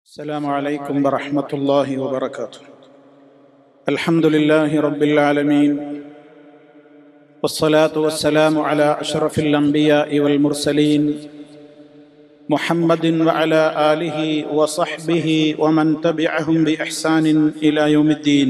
السلام عليكم ورحمة الله وبركاته الحمد لله رب العالمين والصلاة والسلام على أشرف الأنبياء والمرسلين محمد وعلى آله وصحبه ومن تبعهم بإحسان إلى يوم الدين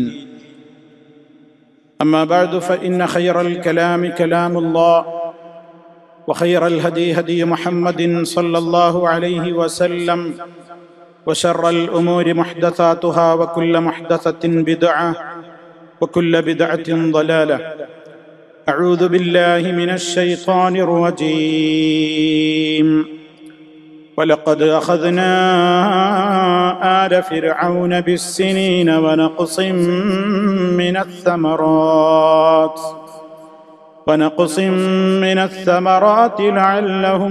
أما بعد فإن خير الكلام كلام الله وخير الهدي هدي محمد صلى الله عليه وسلم وشر الأمور محدثاتها وكل محدثة بدعة وكل بدعة ضلالة أعوذ بالله من الشيطان الرجيم ولقد أخذنا آل فرعون بالسنين ونقص من الثمرات ونقص من الثمرات لعلهم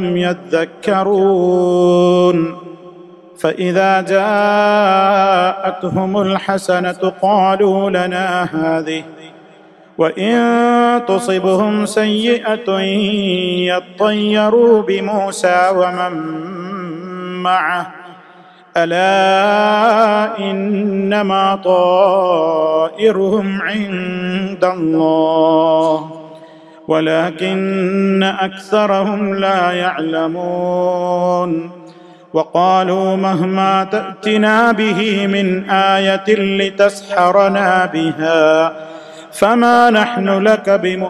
يذكرون فإذا جاءتهم الحسنة قالوا لنا هذه وإن تصبهم سيئة يطيروا بموسى ومن معه ألا إنما طائرهم عند الله ولكن أكثرهم لا يعلمون وقالوا مهما تأتنا به من آية لتسحرنا بها فما نحن لك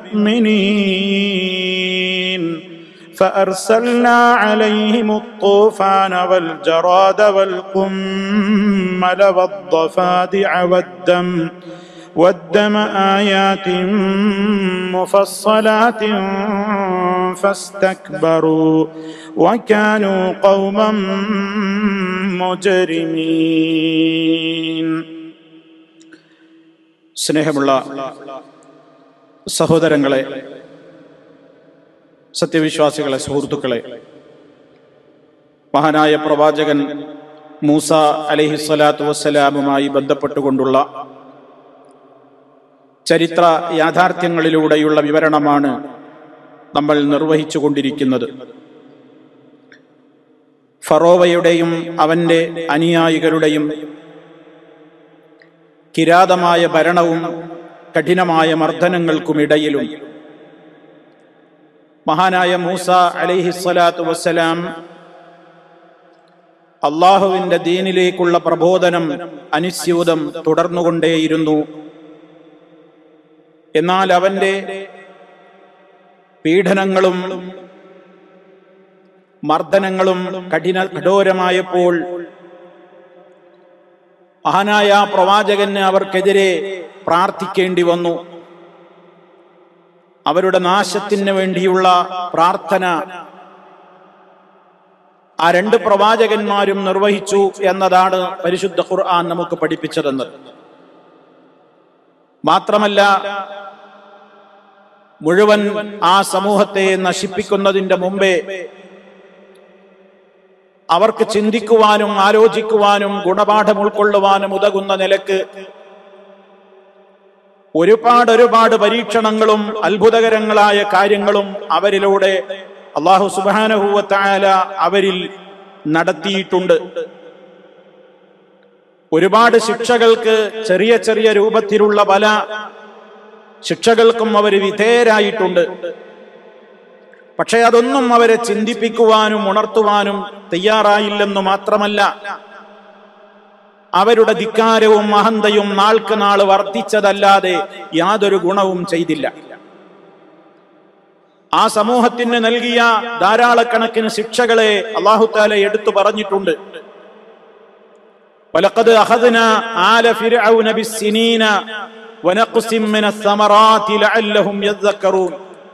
بمؤمنين فأرسلنا عليهم الطوفان والجراد والقمل والضفادع والدم والدم آيات مفصلات فاستكبروا وكانوا قوما مجرمين സ്നേഹമുള്ള സഹോദരങ്ങളെ സത്യവിശ്വാസികളെ സുഹൃത്തുക്കളെ മഹാനായ പ്രവാചകൻ മൂസ അലഹിസ്വലാത്തു വസ്സലാമുമായി ബന്ധപ്പെട്ടുകൊണ്ടുള്ള ചരിത്ര യാഥാർത്ഥ്യങ്ങളിലൂടെയുള്ള വിവരണമാണ് നമ്മൾ നിർവഹിച്ചു കൊണ്ടിരിക്കുന്നത് ഫറോവയുടെയും അവന്റെ അനുയായികളുടെയും കിരാതമായ ഭരണവും കഠിനമായ മർദ്ദനങ്ങൾക്കുമിടയിലും മഹാനായ മൂസ അലിഹിസ്വലാത്തു വസ്സലാം അള്ളാഹുവിന്റെ ദീനിലേക്കുള്ള പ്രബോധനം അനുസ്യൂതം തുടർന്നുകൊണ്ടേയിരുന്നു എന്നാൽ അവന്റെ പീഡനങ്ങളും മർദ്ദനങ്ങളും കഠിന കഠോരമായപ്പോൾ മഹാനായ പ്രവാചകന് അവർക്കെതിരെ പ്രാർത്ഥിക്കേണ്ടി വന്നു അവരുടെ നാശത്തിന് വേണ്ടിയുള്ള പ്രാർത്ഥന ആ രണ്ട് പ്രവാചകന്മാരും നിർവഹിച്ചു എന്നതാണ് പരിശുദ്ധ ഖുർആൻ നമുക്ക് പഠിപ്പിച്ചതെന്ന് മാത്രമല്ല മുഴുവൻ ആ സമൂഹത്തെ നശിപ്പിക്കുന്നതിന്റെ മുമ്പേ അവർക്ക് ചിന്തിക്കുവാനും ആലോചിക്കുവാനും ഗുണപാഠം ഉൾക്കൊള്ളുവാനും ഉതകുന്ന നിലക്ക് ഒരുപാട് ഒരുപാട് പരീക്ഷണങ്ങളും അത്ഭുതകരങ്ങളായ കാര്യങ്ങളും അവരിലൂടെ അള്ളാഹു സുബാനഹൂവത്തായ അവരിൽ നടത്തിയിട്ടുണ്ട് ഒരുപാട് ശിക്ഷകൾക്ക് ചെറിയ ചെറിയ രൂപത്തിലുള്ള പല ശിക്ഷകൾക്കും അവർ വിധേയരായിട്ടുണ്ട് പക്ഷെ അതൊന്നും അവരെ ചിന്തിപ്പിക്കുവാനും ഉണർത്തുവാനും തയ്യാറായില്ലെന്നു മാത്രമല്ല അവരുടെ ധിക്കാരവും അഹന്തയും നാൾക്ക് നാൾ വർദ്ധിച്ചതല്ലാതെ യാതൊരു ഗുണവും ചെയ്തില്ല ആ സമൂഹത്തിന് നൽകിയ ധാരാളക്കണക്കിന് ശിക്ഷകളെ അള്ളാഹുത്താല എടുത്തു പറഞ്ഞിട്ടുണ്ട് ولقد أخذنا آل فرعون بالسنين ونقص من الثمرات لعلهم يذكرون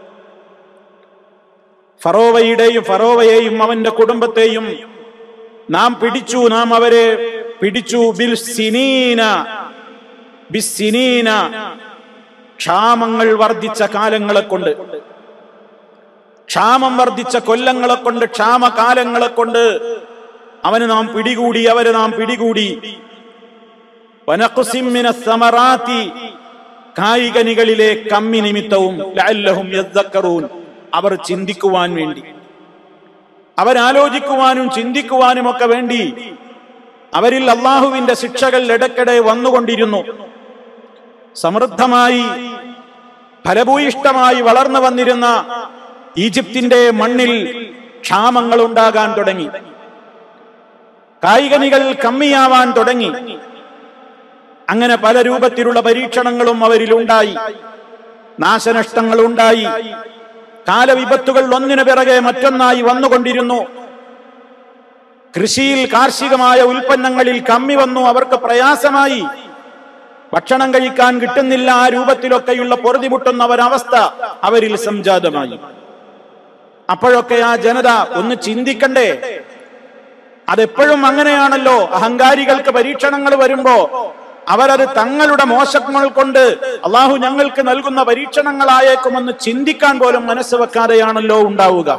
ഫറോവയുടെയും ഫറോവയെയും അവന്റെ കുടുംബത്തെയും നാം പിടിച്ചു നാം അവരെ പിടിച്ചു ബിൽ സിനീന ബിസിനീന ക്ഷാമങ്ങൾ വർദ്ധിച്ച കാലങ്ങളെ കൊണ്ട് ക്ഷാമം വർദ്ധിച്ച കൊല്ലങ്ങളെ കൊണ്ട് ക്ഷാമകാലങ്ങളെ കൊണ്ട് അവന് നാം പിടികൂടി അവരെ നാം പിടികൂടി വനക്കുസിമ്മിന സമറാത്തി കായികനികളിലെ കമ്മി നിമിത്തവും ലഅല്ലഹും യദ്ദക്കറൂൻ അവർ ചിന്തിക്കുവാൻ വേണ്ടി അവരാലോചിക്കുവാനും ചിന്തിക്കുവാനും ഒക്കെ വേണ്ടി അവരിൽ അള്ളാഹുവിന്റെ ശിക്ഷകൾ ഇടയ്ക്കിടെ വന്നുകൊണ്ടിരുന്നു സമൃദ്ധമായി ഫലഭൂയിഷ്ടമായി വളർന്നു വന്നിരുന്ന ഈജിപ്തിന്റെ മണ്ണിൽ ക്ഷാമങ്ങൾ ഉണ്ടാകാൻ തുടങ്ങി കായികനികൾ കമ്മിയാവാൻ തുടങ്ങി അങ്ങനെ പല രൂപത്തിലുള്ള പരീക്ഷണങ്ങളും അവരിലുണ്ടായി നാശനഷ്ടങ്ങൾ ഉണ്ടായി കാലവിപത്തുകൾ ഒന്നിനു പിറകെ മറ്റൊന്നായി വന്നുകൊണ്ടിരുന്നു കൃഷിയിൽ കാർഷികമായ ഉൽപ്പന്നങ്ങളിൽ കമ്മി വന്നു അവർക്ക് പ്രയാസമായി ഭക്ഷണം കഴിക്കാൻ കിട്ടുന്നില്ല ആ രൂപത്തിലൊക്കെയുള്ള പൊറുതിമുട്ടുന്ന ഒരവസ്ഥ അവരിൽ സംജാതമായി അപ്പോഴൊക്കെ ആ ജനത ഒന്ന് ചിന്തിക്കണ്ടേ അതെപ്പോഴും അങ്ങനെയാണല്ലോ അഹങ്കാരികൾക്ക് പരീക്ഷണങ്ങൾ വരുമ്പോ അവരത് തങ്ങളുടെ മോശങ്ങൾ കൊണ്ട് അള്ളാഹു ഞങ്ങൾക്ക് നൽകുന്ന പരീക്ഷണങ്ങളായേക്കുമെന്ന് ചിന്തിക്കാൻ പോലും മനസ്സ് വെക്കാതെയാണല്ലോ ഉണ്ടാവുക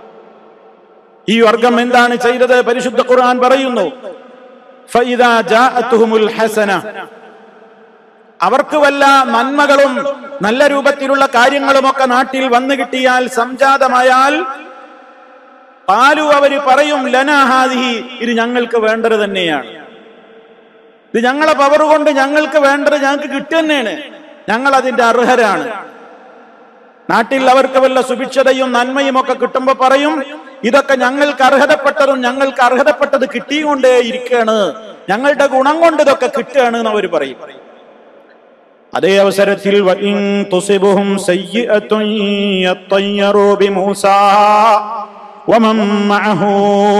ഈ വർഗം എന്താണ് ചെയ്തത് പരിശുദ്ധ ഖുർആൻ പറയുന്നു ഫഇദാ ജാഅത്തുഹുമുൽ ഹസന അവർക്ക് വല്ല നന്മകളും നല്ല രൂപത്തിലുള്ള കാര്യങ്ങളുമൊക്കെ നാട്ടിൽ വന്നു കിട്ടിയാൽ സംജാതമായാൽ പാലു അവര് പറയും ലനാഹാദിഹി ഇത് ഞങ്ങൾക്ക് വേണ്ടത് തന്നെയാണ് ഇത് ഞങ്ങളെ പവർ കൊണ്ട് ഞങ്ങൾക്ക് വേണ്ടത് ഞങ്ങൾക്ക് കിട്ടുന്നതാണ് ഞങ്ങൾ അതിന്റെ അർഹരാണ് നാട്ടിൽ അവർക്ക് വല്ല സുഭിക്ഷതയും നന്മയും ഒക്കെ കിട്ടുമ്പോ പറയും ഇതൊക്കെ ഞങ്ങൾക്ക് അർഹതപ്പെട്ടതും ഞങ്ങൾക്ക് അർഹതപ്പെട്ടത് കിട്ടിക്കൊണ്ടേ ഇരിക്കുകയാണ് ഞങ്ങളുടെ ഗുണം കൊണ്ട് ഇതൊക്കെ കിട്ടുകയാണ് എന്ന് അവർ പറയും അതേ അവസരത്തിൽ വഇൻ തുസിബുഹും സയ്യിഅത്തുൻ യത്തയ്യറൂ ബിമൂസാ വമൻ മഅഹു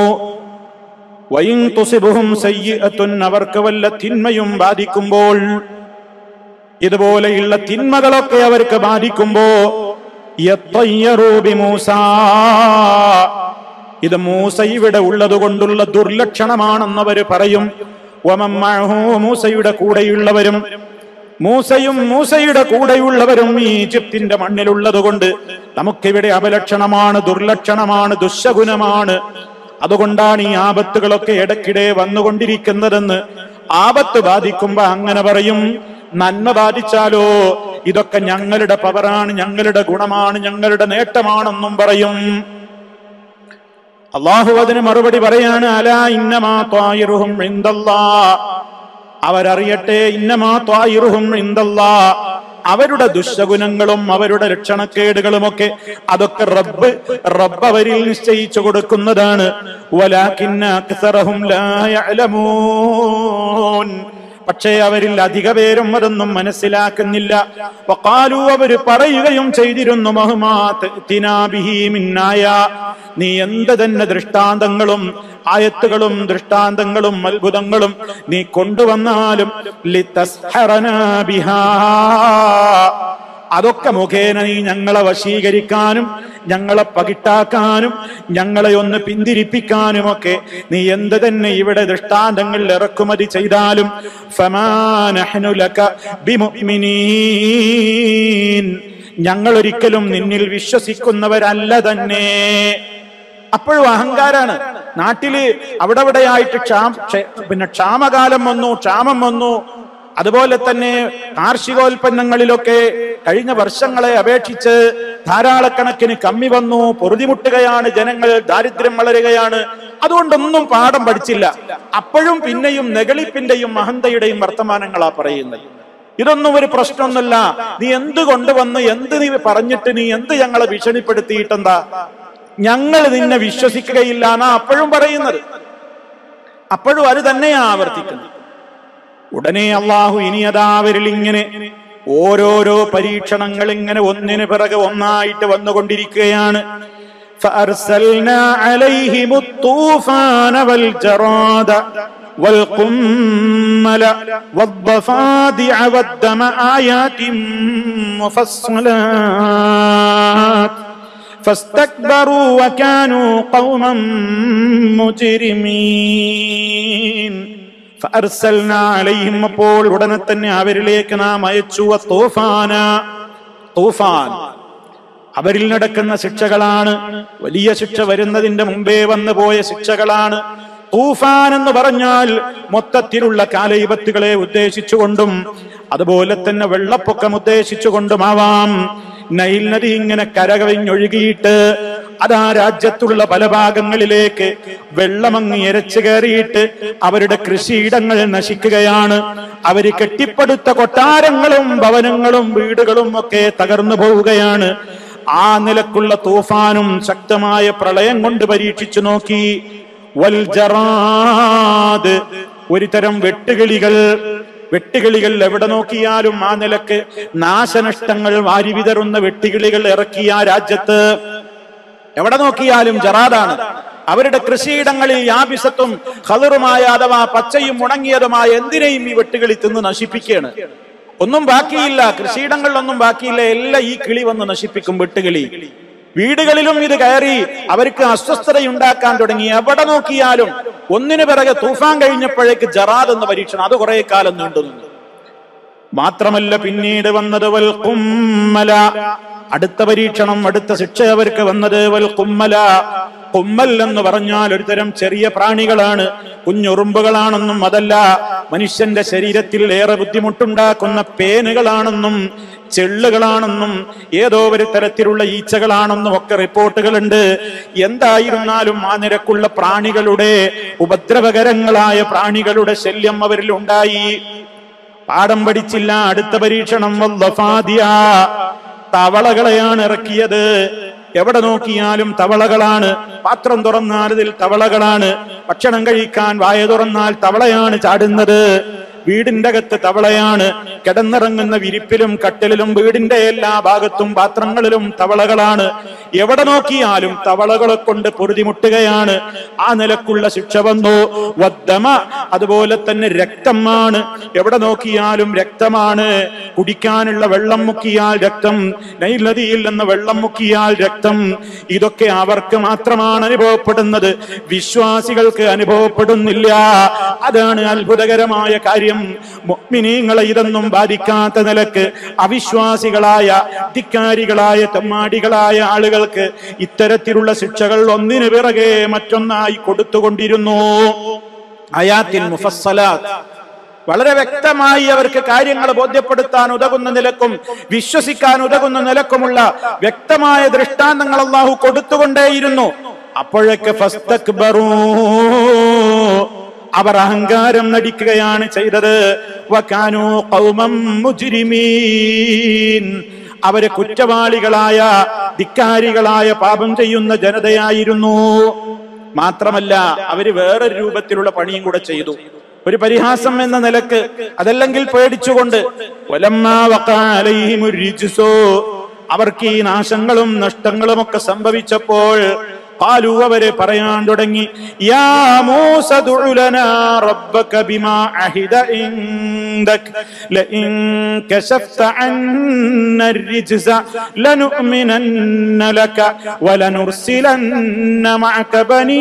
വഇൻ തുസിബുഹും സയ്യിഅത്തുൻ അവർക്ക് വല്ല തിന്മയും ബാധിക്കുമ്പോൾ ഇതുപോലെയുള്ള തിന്മകളൊക്കെ അവർക്ക് ബാധിക്കുമ്പോ യത്തയ്യറൂ ബിമൂസാ ഇത് മൂസ ഇവിടെ ഉള്ളത് കൊണ്ടുള്ള ദുർലക്ഷണമാണെന്നവര് പറയും വമൻ മഅഹു മൂസയുടെ കൂടെയുള്ളവരും മൂസയും മൂസയുടെ കൂടെയുള്ളവരും ഈ ഈജിപ്തിന്റെ മണ്ണിലുള്ളത് കൊണ്ട് നമുക്കിവിടെ അപലക്ഷണമാണ് ദുർലക്ഷണമാണ് ദുശകുനമാണ് അതുകൊണ്ടാണ് ഈ ആപത്തുകളൊക്കെ ഇടയ്ക്കിടെ വന്നുകൊണ്ടിരിക്കുന്നതെന്ന് ആപത്ത് ബാധിക്കുമ്പോ അങ്ങനെ പറയും നന്മ ബാധിച്ചാലോ ഇതൊക്കെ ഞങ്ങളുടെ പവറാണ് ഞങ്ങളുടെ ഗുണമാണ് ഞങ്ങളുടെ നേട്ടമാണെന്നും പറയും അള്ളാഹു അതിന് മറുപടി പറയാണ് അലാ ഇന്നമാ ത്വായിറുഹും ഇൻദല്ലാ അവരറിയട്ടെ ഇന്നമാ ത്വായിറുഹും ഇൻദല്ലാ അവരുടെ ദുശഗുണങ്ങളും അവരുടെ ലക്ഷണക്കേടുകളുമൊക്കെ അതൊക്കെ റബ്ബ് റബ്ബ് അവരിൽ നിശ്ചയിച്ചു കൊടുക്കുന്നതാണ് വലാകിന്ന അക്സറഹും ലാ യഅലമൂൻ പക്ഷേ അവരിൽ അധിക പേരും അതൊന്നും മനസ്സിലാക്കുന്നില്ല വഖാലു അവര് പറയുകയും ചെയ്തിരുന്നു മഹ്മാത്ത് തിനാബിഹി മിന്നായ നീ എന്ത് തന്നെ ദൃഷ്ടാന്തങ്ങളും ആയത്തുകളും ദൃഷ്ടാന്തങ്ങളും അത്ഭുതങ്ങളും നീ കൊണ്ടുവന്നാലും ലിതസ്ഹറനാ ബിഹാ അതൊക്കെ മുഖേന നീ ഞങ്ങളെ വശീകരിക്കാനും ഞങ്ങളെ പകിട്ടാക്കാനും ഞങ്ങളെ ഒന്ന് പിന്തിരിപ്പിക്കാനുമൊക്കെ നീ എന്ത് തന്നെ ഇവിടെ ദൃഷ്ടാന്തങ്ങൾ ഇറക്കുമതി ചെയ്താലും ഫമാനഹ്നു ലക ബിമുഅ്മിനീൻ ഞങ്ങൾ ഒരിക്കലും നിന്നിൽ വിശ്വസിക്കുന്നവരല്ല തന്നെ അപ്പോഴും അഹങ്കാരാണ് നാട്ടില് അവിടെ അവിടെയായിട്ട് ക്ഷാം ക്ഷേ- പിന്നെ ക്ഷാമകാലം വന്നു ക്ഷാമം വന്നു അതുപോലെ തന്നെ കാർഷികോൽപ്പന്നങ്ങളിലൊക്കെ കഴിഞ്ഞ വർഷങ്ങളെ അപേക്ഷിച്ച് ധാരാളക്കണക്കിന് കമ്മി വന്നു പൊറുതിമുട്ടുകയാണ് ജനങ്ങൾ ദാരിദ്ര്യം വളരുകയാണ് അതുകൊണ്ടൊന്നും പാഠം പഠിച്ചില്ല അപ്പോഴും പിന്നെയും നെഗളിപ്പിന്റെയും മഹന്തയുടെയും വർത്തമാനങ്ങളാ പറയുന്നത് ഇതൊന്നും ഒരു പ്രശ്നമൊന്നുമല്ല നീ എന്ത് കൊണ്ടുവന്ന് എന്ത് നീ പറഞ്ഞിട്ട് നീ എന്ത് ഞങ്ങളെ ഭീഷണിപ്പെടുത്തിയിട്ടെന്താ ഞങ്ങൾ നിന്നെ വിശ്വസിക്കുകയില്ല എന്നാ അപ്പോഴും പറയുന്നത് അപ്പോഴും അത് തന്നെയാ ആവർത്തിക്കുന്നത് ഉടനെ അള്ളാഹു ഇനി അതാവരിൽ ഇങ്ങനെ ഓരോരോ പരീക്ഷണങ്ങൾ ഇങ്ങനെ ഒന്നിന് പിറകെ ഒന്നായിട്ട് വന്നുകൊണ്ടിരിക്കുകയാണ് فأرسلنا عليهم الطوفان والجراد والقمل والضفادع والدم آيات مفصلات فاستكبروا وكانوا قوما مجرمين فأرسلنا عليهم അപ്പോൾ ഉടനെ തന്നെ അവരിലേക്ക് നാം അയച്ചു തൂഫാന തൂഫാൻ അവരിൽ നടക്കുന്ന ശിക്ഷകളാണ് വലിയ ശിക്ഷ വരുന്നതിന്റെ മുമ്പേ വന്നു പോയ ശിക്ഷകളാണ് തൂഫാൻ എന്ന് പറഞ്ഞാൽ മൊത്തത്തിലുള്ള കാലയുപത്തുകളെ ഉദ്ദേശിച്ചുകൊണ്ടും അതുപോലെ തന്നെ വെള്ളപ്പൊക്കം ഉദ്ദേശിച്ചുകൊണ്ടുമാവാം നൈൽ നദി ഇങ്ങനെ കരകവിഞ്ഞൊഴുകിയിട്ട് അതാ രാജ്യത്തുള്ള പല ഭാഗങ്ങളിലേക്ക് വെള്ളമങ്ങ് ഇരച്ചു കയറിയിട്ട് അവരുടെ കൃഷിയിടങ്ങൾ നശിക്കുകയാണ് അവര് കെട്ടിപ്പടുത്ത കൊട്ടാരങ്ങളും ഭവനങ്ങളും വീടുകളും ഒക്കെ തകർന്നു പോവുകയാണ് ആ നിലക്കുള്ള തൂഫാനും ശക്തമായ പ്രളയം കൊണ്ട് പരീക്ഷിച്ചു നോക്കി വൽ ജറാദ് ഒരു തരം വെട്ടുകിളികൾ വെട്ടുകിളികൾ എവിടെ നോക്കിയാലും ആ നിലക്ക് നാശനഷ്ടങ്ങൾ വാരി വിതറുന്ന വെട്ടുകിളികൾ ഇറക്കിയ ആ രാജ്യത്ത് എവിടെ നോക്കിയാലും ജറാദാണ് അവരുടെ കൃഷിയിടങ്ങളിൽ യാബിസത്തും ഖദറുമായ അഥവാ പച്ചയും ഉണങ്ങിയതുമായ എന്തിനേയും ഈ വെട്ടുകിളി തിന്ന് നശിപ്പിക്കുകയാണ് ഒന്നും ബാക്കിയില്ല കൃഷിയിടങ്ങളിലൊന്നും ബാക്കിയില്ല എല്ലാം ഈ കിളി വന്ന് നശിപ്പിക്കും വെട്ടുകിളി വീടുകളിലും ഇത് കയറി അവർക്ക് അസ്വസ്ഥതയുണ്ടാക്കാൻ തുടങ്ങി എവിടെ നോക്കിയാലും ഒന്നിനു പിറകെ തൂഫാൻ കഴിഞ്ഞപ്പോഴേക്ക് ജറാദ് എന്ന പരീക്ഷണം അത് കുറെ കാലം നീണ്ടു നിന്നു മാത്രമല്ല പിന്നീട് വന്നത് വൽ കുമ്മല അടുത്ത പരീക്ഷണം അടുത്ത ശിക്ഷ അവർക്ക് വന്നത് വൽ കുമ്മല കുമ്മൽ എന്ന് പറഞ്ഞാൽ ഒരു തരം ചെറിയ പ്രാണികളാണ് കുഞ്ഞുറുമ്പുകളാണെന്നും അതല്ല മനുഷ്യന്റെ ശരീരത്തിൽ ഏറെ ബുദ്ധിമുട്ടുണ്ടാക്കുന്ന പേനുകളാണെന്നും ചെള്ളുകളാണെന്നും ഏതോ ഒരു തരത്തിലുള്ള ഈച്ചകളാണെന്നും ഒക്കെ റിപ്പോർട്ടുകളുണ്ട് എന്തായിരുന്നാലും ആ നിരക്കുള്ള പ്രാണികളുടെ ഉപദ്രവകരങ്ങളായ പ്രാണികളുടെ ശല്യം അവരിൽ ഉണ്ടായി പാഠം പഠിച്ചില്ല അടുത്ത പരീക്ഷണം വല്ലഫാദിയ തവളകളെയാണ് ഇറക്കിയത് എവിടെ നോക്കിയാലും തവളകളാണ് പാത്രം തുറന്നാൽ അതിൽ തവളകളാണ് ഭക്ഷണം കഴിക്കാൻ വായ തുറന്നാൽ തവളയാണ് ചാടുന്നത് വീടിന്റെ അകത്ത് തവളയാണ് കിടന്നിറങ്ങുന്ന വിരിപ്പിലും കട്ടിലിലും വീടിന്റെ എല്ലാ ഭാഗത്തും പാത്രങ്ങളിലും തവളകളാണ് എവിടെ നോക്കിയാലും തവളകളെ കൊണ്ട് പൊറുതിമുട്ടുകയാണ് ആ നിലക്കുള്ള ശിക്ഷ വന്നു വദ്ദമ അതുപോലെ തന്നെ രക്തമാണ് എവിടെ നോക്കിയാലും രക്തമാണ് കുടിക്കാനുള്ള വെള്ളം മുക്കിയാൽ രക്തം നൈൽ നദിയിൽ നിന്ന് വെള്ളം മുക്കിയാൽ രക്തം ഇതൊക്കെ അവർക്ക് മാത്രമാണ് അനുഭവപ്പെടുന്നത് വിശ്വാസികൾക്ക് അനുഭവപ്പെടുന്നില്ല അതാണ് അത്ഭുതകരമായ കാര്യം മുഅ്മിനീങ്ങളെ ഇതൊന്നും ബാധിക്കാത്ത നിലക്ക് അവിശ്വാസികളായ ധിക്കാരികളായ തെമ്മാടികളായ ആളുകൾക്ക് ഇത്തരത്തിലുള്ള ശിക്ഷകൾ ഒന്നിനു പിറകെ മറ്റൊന്നായി കൊടുത്തുകൊണ്ടിരുന്നു അയാത്തിൽ മുഫസ്സലാത്ത് വളരെ വ്യക്തമായി അവർക്ക് കാര്യങ്ങൾ ബോധ്യപ്പെടുത്താൻ ഉതകുന്ന നിലക്കും വിശ്വസിക്കാൻ ഉതകുന്ന നിലക്കുമുള്ള വ്യക്തമായ ദൃഷ്ടാന്തങ്ങൾ അള്ളാഹു കൊടുത്തുകൊണ്ടേയിരുന്നു അപ്പോഴൊക്കെ ഫസ്തക്ബറൂ അവർ അഹങ്കാരം നടിക്കുകയാണ് ചെയ്തത് വകാനൂ ഖൗമം മുജ്രിമീൻ അവര് കുറ്റവാളികളായ ധിക്കാരികളായ പാപം ചെയ്യുന്ന ജനതയായിരുന്നു മാത്രമല്ല അവര് വേറൊരു രൂപത്തിലുള്ള പണിയും കൂടെ ചെയ്തു ഒരു പരിഹാസം എന്ന നിലക്ക് അതല്ലെങ്കിൽ പേടിച്ചുകൊണ്ട് വലമ്മാ വഖഅ അലൈഹിമുർ റിജ്സു അവർക്ക് ഈ നാശങ്ങളും നഷ്ടങ്ങളും ഒക്കെ സംഭവിച്ചപ്പോൾ قالوا അവരെ പറയാൻ തുടങ്ങി യാ മൂസ ദുഉ ലനാ റബ്ബക ബിമാ അഹിദ ഇൻദക ലഇൻ കശഫ്ത അന്ന الرجز لنؤمنن لك ولنرسلن معك بني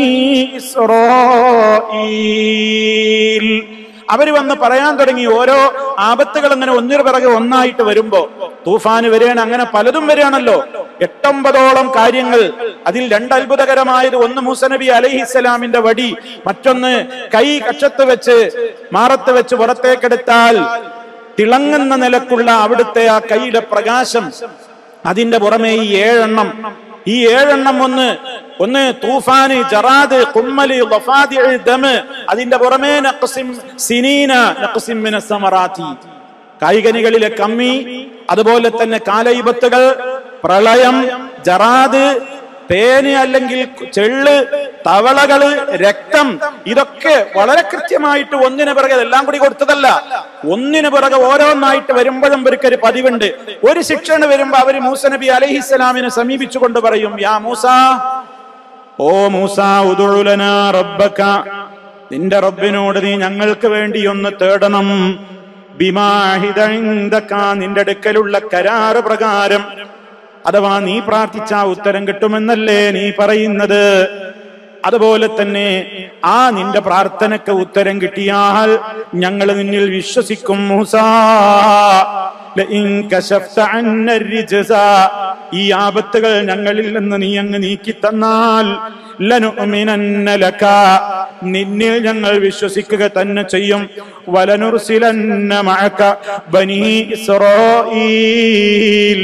إسرائيل അവര് വന്ന് പറയാൻ തുടങ്ങി ഓരോ ആപത്തുകൾ അങ്ങനെ ഒന്നിനു പിറകെ ഒന്നായിട്ട് വരുമ്പോ തൂഫാന് വരികയാണ് അങ്ങനെ പലതും വരികയാണല്ലോ എട്ടൊമ്പതോളം കാര്യങ്ങൾ അതിൽ രണ്ട് അത്ഭുതകരമായത് ഒന്ന് മൂസനബി അലഹിസ്സലാമിന്റെ വടി മറ്റൊന്ന് കൈ കക്ഷത്ത് വെച്ച് മാറത്ത് വെച്ച് പുറത്തേക്കെടുത്താൽ തിളങ്ങുന്ന നിലക്കുള്ള അവിടുത്തെ ആ കൈയുടെ പ്രകാശം അതിന്റെ പുറമെ ഈ ഏഴെണ്ണം ഈ ഏഴെണ്ണം ഒന്ന് ഒന്ന് തൂഫാന് ജറാദ് കുമ്മല് വഫാദി ദമ് അതിന്റെ പുറമെ നഖ്സിം സിനീന നഖ്സിം മിന സമറാത്തി കായികനികളിലെ കമ്മി അതുപോലെ തന്നെ കാലയിബത്തുകൾ പ്രളയം ജറാദ് പേന് അല്ലെങ്കിൽ ചെള്ള് തവളകള് രക്തം ഇതൊക്കെ വളരെ കൃത്യമായിട്ട് ഒന്നിനു പിറകെ എല്ലാം കൂടി കൊടുത്തതല്ല ഒന്നിനു പിറകെ ഓരോന്നായിട്ട് വരുമ്പോഴും ഇവർക്കൊരു പതിവുണ്ട് ഒരു ശിക്ഷണ് വരുമ്പോ അവര് മൂസ നബി അലഹിസ്സലാമിനെ സമീപിച്ചുകൊണ്ട് പറയും യാ മൂസ ഓ മൂസ ഉദുലന റബ്ബക നിന്റെ റബ്ബിനോട് നീ ഞങ്ങൾക്ക് വേണ്ടി ഒന്ന് തേടണം ബിമാഹിദ ഇൻദക നിന്റെ അടുക്കലുള്ള കരാറ് പ്രകാരം അഥവാ നീ പ്രാർത്ഥിച്ച ഉത്തരം കിട്ടുമെന്നല്ലേ നീ പറയുന്നത് അതുപോലെ തന്നെ ആ നിന്റെ പ്രാർത്ഥനയ്ക്ക് ഉത്തരം കിട്ടിയാൽ ഞങ്ങൾ നിന്നിൽ വിശ്വസിക്കും മൂസാ ലഇൻ കശഫ്ത അന്ന الرجز ഈ ആപത്തുകൾ ഞങ്ങളിൽ നിന്ന് നീ അങ്ങ് നീക്കി തന്നാൽ ലനുഅ്മിനന്ന ലക നിന്നിൽ ഞങ്ങൾ വിശ്വസിക്കുക തന്നെ ചെയ്യും വലനുർസിലന്ന മഅക ബനി ഇസ്രായീൽ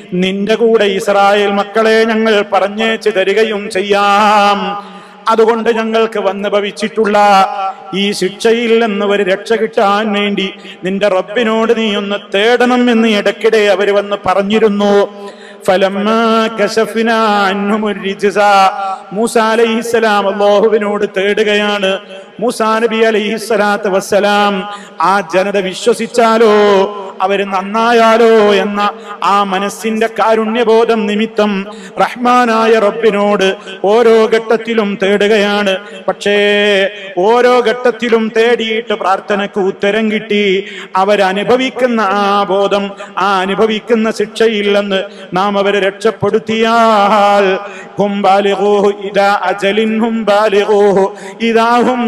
നിന്റെ കൂടെ ഇസ്രായേൽ മക്കളെ ഞങ്ങൾ പറഞ്ഞേച്ചു തരികയും ചെയ്യാം അതുകൊണ്ട് ഞങ്ങൾക്ക് വന്ന് ഭവിച്ചിട്ടുള്ള ഈ ശിക്ഷയിൽ നിന്ന് ഒരു രക്ഷ കിട്ടാൻ വേണ്ടി നിന്റെ റബ്ബിനോട് നീ ഒന്ന് തേടണം എന്ന് ഇടയ്ക്കിടെ അവര് വന്ന് പറഞ്ഞിരുന്നു ഫലമ്മാ കശഫ്നാ അൻഹുമുർ റിജ്സ. മൂസ അലൈഹിസ്സലാം അല്ലാഹുവിനോട് തേടുകയാണ് മൂസാ നബി അലൈഹിസ്സലാത്ത് വസ്സലാം ആ ജനത വിശ്വസിച്ചാലോ അവര് നന്നായാലോ എന്ന ആ മനസ്സിന്റെ കാരുണ്യബോധം നിമിത്തം റഹ്മാനായ റബ്ബിനോട് ഓരോ ഘട്ടത്തിലും തേടുകയാണ് പക്ഷേ ഓരോ ഘട്ടത്തിലും തേടിയിട്ട് പ്രാർത്ഥനക്ക് ഉത്തരം കിട്ടി അവരനുഭവിക്കുന്ന ആ ബോധം ആ അനുഭവിക്കുന്ന ശിക്ഷയിൽ നിന്ന് നാം അവരെ രക്ഷപ്പെടുത്തിയാൽ ഹും ബാലിഗൂഹു ഇദാ അജലിൻ ഹും ബാലിഗൂഹു ഇദാ ഹും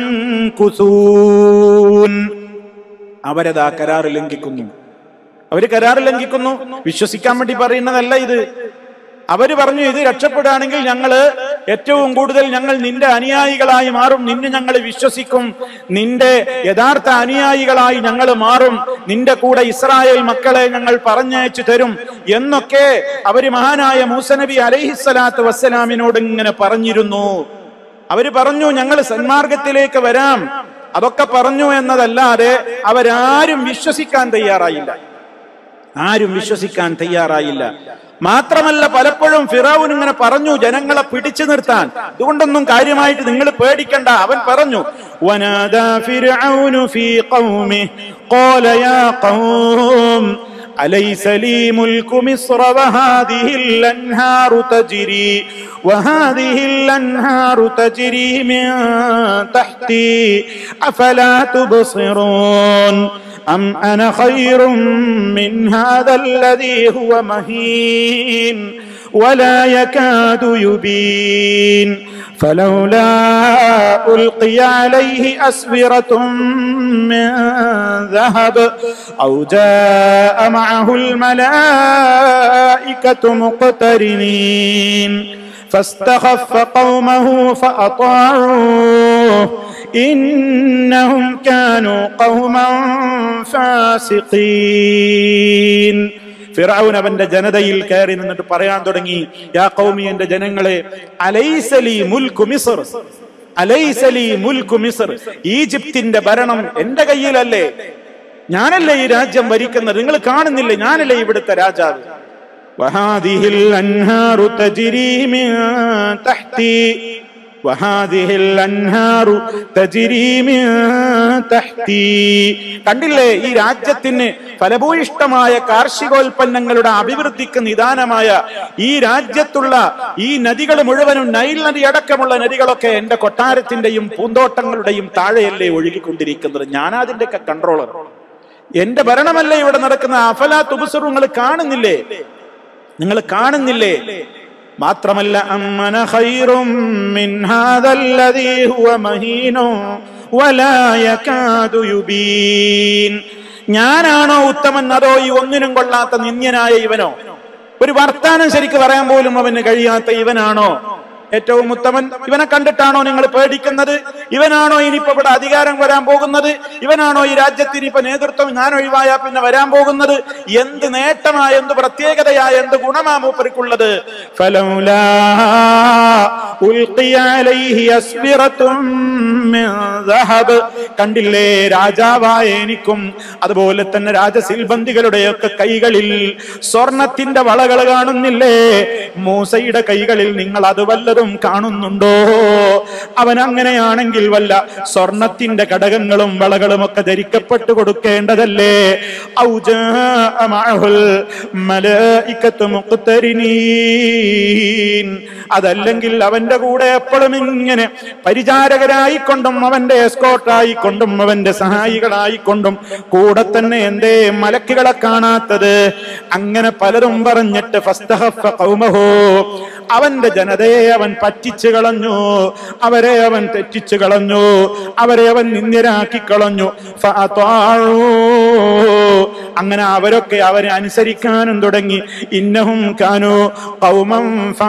യൻകുസൂൻ അവരതാ കരാർ ലംഘിക്കുന്നു അവര് കരാർ ലംഘിക്കുന്നു വിശ്വസിക്കാൻ വേണ്ടി പറയുന്നതല്ല ഇത് അവര് പറഞ്ഞു ഇത് രക്ഷപ്പെടുകയാണെങ്കിൽ ഞങ്ങള് ഏറ്റവും കൂടുതൽ ഞങ്ങൾ നിന്റെ അനുയായികളായി മാറും നിന്നെ ഞങ്ങൾ വിശ്വസിക്കും നിന്റെ യഥാർത്ഥ അനുയായികളായി ഞങ്ങൾ മാറും നിന്റെ കൂടെ ഇസ്രായേൽ മക്കളെ ഞങ്ങൾ പറഞ്ഞയച്ചു തരും എന്നൊക്കെ അവര് മഹാനായ മൂസനബി അലൈഹിസ്സലാത്തു വസ്സലാമിനോട് ഇങ്ങനെ പറഞ്ഞിരുന്നു അവര് പറഞ്ഞു ഞങ്ങൾ സന്മാർഗത്തിലേക്ക് വരാം അതൊക്കെ പറഞ്ഞു എന്നതല്ലാതെ അവരാരും വിശ്വസിക്കാൻ തയ്യാറായില്ല ആരും വിശ്വസിക്കാൻ തയ്യാറായില്ല മാത്രമല്ല പലപ്പോഴും ഫിറാവുൻ ഇങ്ങനെ പറഞ്ഞു ജനങ്ങളെ പിടിച്ചു നിർത്താൻ ഇതുകൊണ്ടൊന്നും കാര്യമായിട്ട് നിങ്ങൾ പേടിക്കണ്ട അവൻ പറഞ്ഞു വനാദാ ഫിർഔനു ഫീ ഖൗമിഹി ഖാല യാ ഖൗം أليس لي ملك مصر وهذه الأنهار تجري وهذه الأنهار تجري من تحتي أفلا تبصرون أم أنا خير من هذا الذي هو مهين ولا يكاد يبين فلولا ألقي عليه أسورة من ذهب أو جاء معه الملائكة مقترنين فاستخف قومه فأطاعوه إنهم كانوا قوما فاسقين ഫിറൌൻ അവന്റെ ജനതയിൽ കയറി നിന്നിട്ട് പറയാൻ തുടങ്ങി യാ കൗമി എന്റെ ജനങ്ങളെ അലൈസലി മുൽക്കു മിസർ അലൈസലി മുൽക്കു മിസർ ഈജിപ്തിന്റെ ഭരണം എന്റെ കയ്യിലല്ലേ ഞാനല്ലേ ഈ രാജ്യം ഭരിക്കുന്നത് നിങ്ങൾ കാണുന്നില്ലേ ഞാനല്ലേ ഇവിടുത്തെ രാജാവ് وهذه الأنهار تجري من تحتي وهذه الأنهار تجري من تحتي കണ്ടില്ലേ ഈ രാജ്യത്തിന് ഫലഭൂയിഷ്ടമായ കാർഷികോൽപ്പന്നങ്ങളുടെ അഭിവൃദ്ധിക്ക് നിദാനമായ ഈ രാജ്യത്തുള്ള ഈ നദികൾ മുഴുവനും നൈൽ നദി അടക്കമുള്ള നദികളൊക്കെ എന്റെ കൊട്ടാരത്തിന്റെയും പൂന്തോട്ടങ്ങളുടെയും താഴെയല്ലേ ഒഴുകിക്കൊണ്ടിരിക്കുന്നത് ഞാനതിന്റെയൊക്കെ കൺട്രോളർ എന്റെ ഭരണമല്ലേ ഇവിടെ നടക്കുന്ന അഫലാ തുബസുർ നിങ്ങൾ കാണുന്നില്ലേ നിങ്ങൾ കാണുന്നില്ലേ മാത്രമല്ല അമ്മന ഖൈറും മിൻ ഹാദല്ലദീ ഹുവ മഹീനു വലാ യകാദു യുബീൻ ഞാനാണോ ഉത്തമൻ അതോ ഈ ഒന്നിനും കൊള്ളാത്ത നിന്ദ്യനായ ഇവനോ ഒരു വർത്താനം ശരിക്ക് പറയാൻ പോലും അവന് കഴിയാത്ത ഇവനാണോ ഏറ്റവും ഉത്തമൻ ഇവനെ കണ്ടിട്ടാണോ നിങ്ങൾ പേടിക്കുന്നത് ഇവനാണോ ഇനിയിപ്പോ ഇവിടെ അധികാരം വരാൻ പോകുന്നത് ഇവനാണോ ഈ രാജ്യത്തിന് ഇപ്പൊ നേതൃത്വം ഞാൻ ഒഴിവായാ പിന്നെ വരാൻ പോകുന്നത് എന്ത് നേട്ടമായ എന്ത് പ്രത്യേകതയായ എന്ത് ഗുണമാ മൂപ്പർക്കുള്ളത് ഫലൗലാ ഉൽഖിയ അലൈഹി അസ്ബിറത്തും മിൻ ദഹബ് കണ്ടില്ലേ രാജാവായ എനിക്കും അതുപോലെ തന്നെ രാജസിൽബന്ധികളുടെയൊക്കെ കൈകളിൽ സ്വർണത്തിന്റെ വളകൾ കാണുന്നില്ലേ മൂസയുടെ കൈകളിൽ നിങ്ങൾ അത് വല്ലതും കാണുന്നുണ്ടോ അവൻ അങ്ങനെയാണെങ്കിൽ വല്ല സ്വർണത്തിന്റെ ഘടകങ്ങളും വളകളും ഒക്കെ ധരിക്കപ്പെട്ടു കൊടുക്കേണ്ടതല്ലേ ഔജാ മഅഹുൽ മലായികത്തു മുഖ്തരിനീൻ അതല്ലെങ്കിൽ അവന്റെ കൂടെ എപ്പോഴും ഇങ്ങനെ പരിചാരകരായിക്കൊണ്ടും അവന്റെ എസ്കോട്ടായിക്കൊണ്ടും അവന്റെ സഹായികളായിക്കൊണ്ടും കൂടെ തന്നെ എന്തേ മലക്കുകളെ കാണാത്തത് അങ്ങനെ പലരും പറഞ്ഞിട്ട് ഫസ്തഹഫ ഖൗമഹു അവന്റെ ജനതയെ അവൻ പറ്റിച്ചു കളഞ്ഞു അവരെ അവൻ തെറ്റിച്ചു കളഞ്ഞു അവരെ അവൻ നിന്ദ്യരാക്കി കളഞ്ഞു ഫഅത്വാഉ. അങ്ങനെ അവരൊക്കെ അവരെ അനുസരിക്കാനും തുടങ്ങി ഇന്നഹും കാനു കൗമം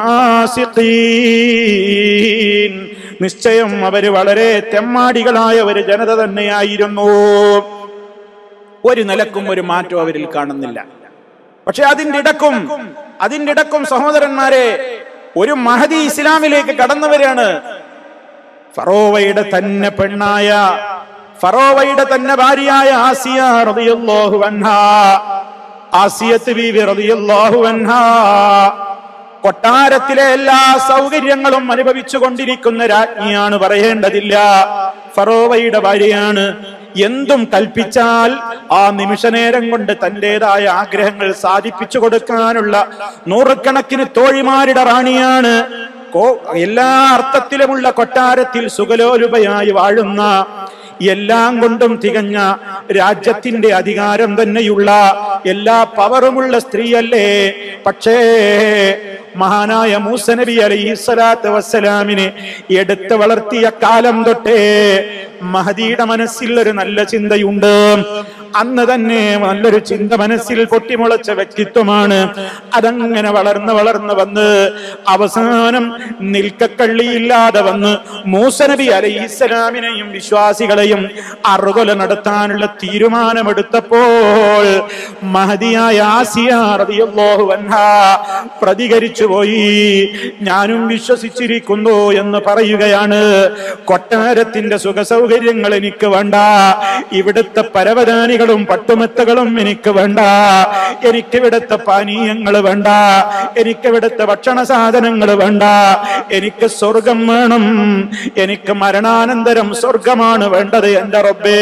ഫാസിഖീൻ നിശ്ചയം അവര് വളരെ തെമ്മാടികളായ ഒരു ജനത തന്നെയായിരുന്നു ഒരു നിലക്കും ഒരു മാറ്റം അവരിൽ കാണുന്നില്ല പക്ഷെ അതിന്റെ ഇടക്കും അതിന്റെ ഇടക്കും സഹോദരന്മാരെ ഒരു മഹദി ഇസ്ലാമിലേക്ക് കടന്നു വരികയാണ് ഫറോവയുടെ തന്നെ പെണ്ണായ ഫറോവയുടെ തന്നെ ഭാര്യയായ ആസിയ റളിയല്ലാഹു അൻഹാ ആസിയത്ത് ബീവി റളിയല്ലാഹു അൻഹാ കൊട്ടാരത്തിലെ എല്ലാ സൗകര്യങ്ങളും അനുഭവിച്ചു കൊണ്ടിരിക്കുന്ന രാജ്ഞിയാണ് പറയേണ്ടതില്ല ഫറോവയുടെ ഭാര്യയാണ് എന്തും കൽപ്പിച്ചാൽ ആ നിമിഷനേരം കൊണ്ട് തന്റേതായ ആഗ്രഹങ്ങൾ സാധിപ്പിച്ചു കൊടുക്കാനുള്ള നൂറുകണക്കിന് തോഴിമാരുടെ റാണിയാണ് കോ- എല്ലാ അർത്ഥത്തിലുമുള്ള കൊട്ടാരത്തിൽ സുഖലോലുപയായി വാഴുന്ന എല്ലാം കൊണ്ടും തികഞ്ഞ രാജ്യത്തിന്റെ അധികാരം തന്നെയുള്ള എല്ലാ പവറുമുള്ള സ്ത്രീയല്ലേ പക്ഷേ മഹാനായ മൂസ നബി അലൈഹി സ്വലാത്ത് വസ്സലാമിനെ എടുത്ത് വളർത്തിയ കാലം തൊട്ടേ മഹദിയുടെ മനസ്സിൽ ഒരു നല്ല ചിന്തയുണ്ട് അന്ന് തന്നെ നല്ലൊരു ചിന്ത മനസ്സിൽ പൊട്ടിമുളച്ച വ്യക്തിത്വമാണ് അതങ്ങനെ വളർന്ന് വളർന്ന് വന്ന് അവസാനം നിൽക്കക്കള്ളിയില്ലാതെ വന്ന് മൂസനബി അലൈഹിസ്സലാമിനെയും വിശ്വാസികളെയും അറുകൊല നടത്താനുള്ള തീരുമാനമെടുത്തപ്പോൾ മഹദിയായ ആസിയ റളിയല്ലാഹു അൻഹാ പ്രതികരിച്ചു പോയി ഞാനും വിശ്വസിച്ചിരിക്കുന്നു എന്ന് പറയുകയാണ് കൊട്ടാരത്തിന്റെ സുഖസൗകര്യങ്ങൾ എനിക്ക് വേണ്ട ഇവിടുത്തെ പരവതാനികളും പട്ടുമെത്തകളും എനിക്ക് വേണ്ട എനിക്ക് ഇവിടുത്തെ പാനീയങ്ങൾ വേണ്ട എനിക്ക് ഇവിടുത്തെ ഭക്ഷണ സാധനങ്ങൾ വേണ്ട എനിക്ക് സ്വർഗം വേണം എനിക്ക് മരണാനന്തരം സ്വർഗമാണ് വേണ്ടത് എന്റെ റബ്ബേ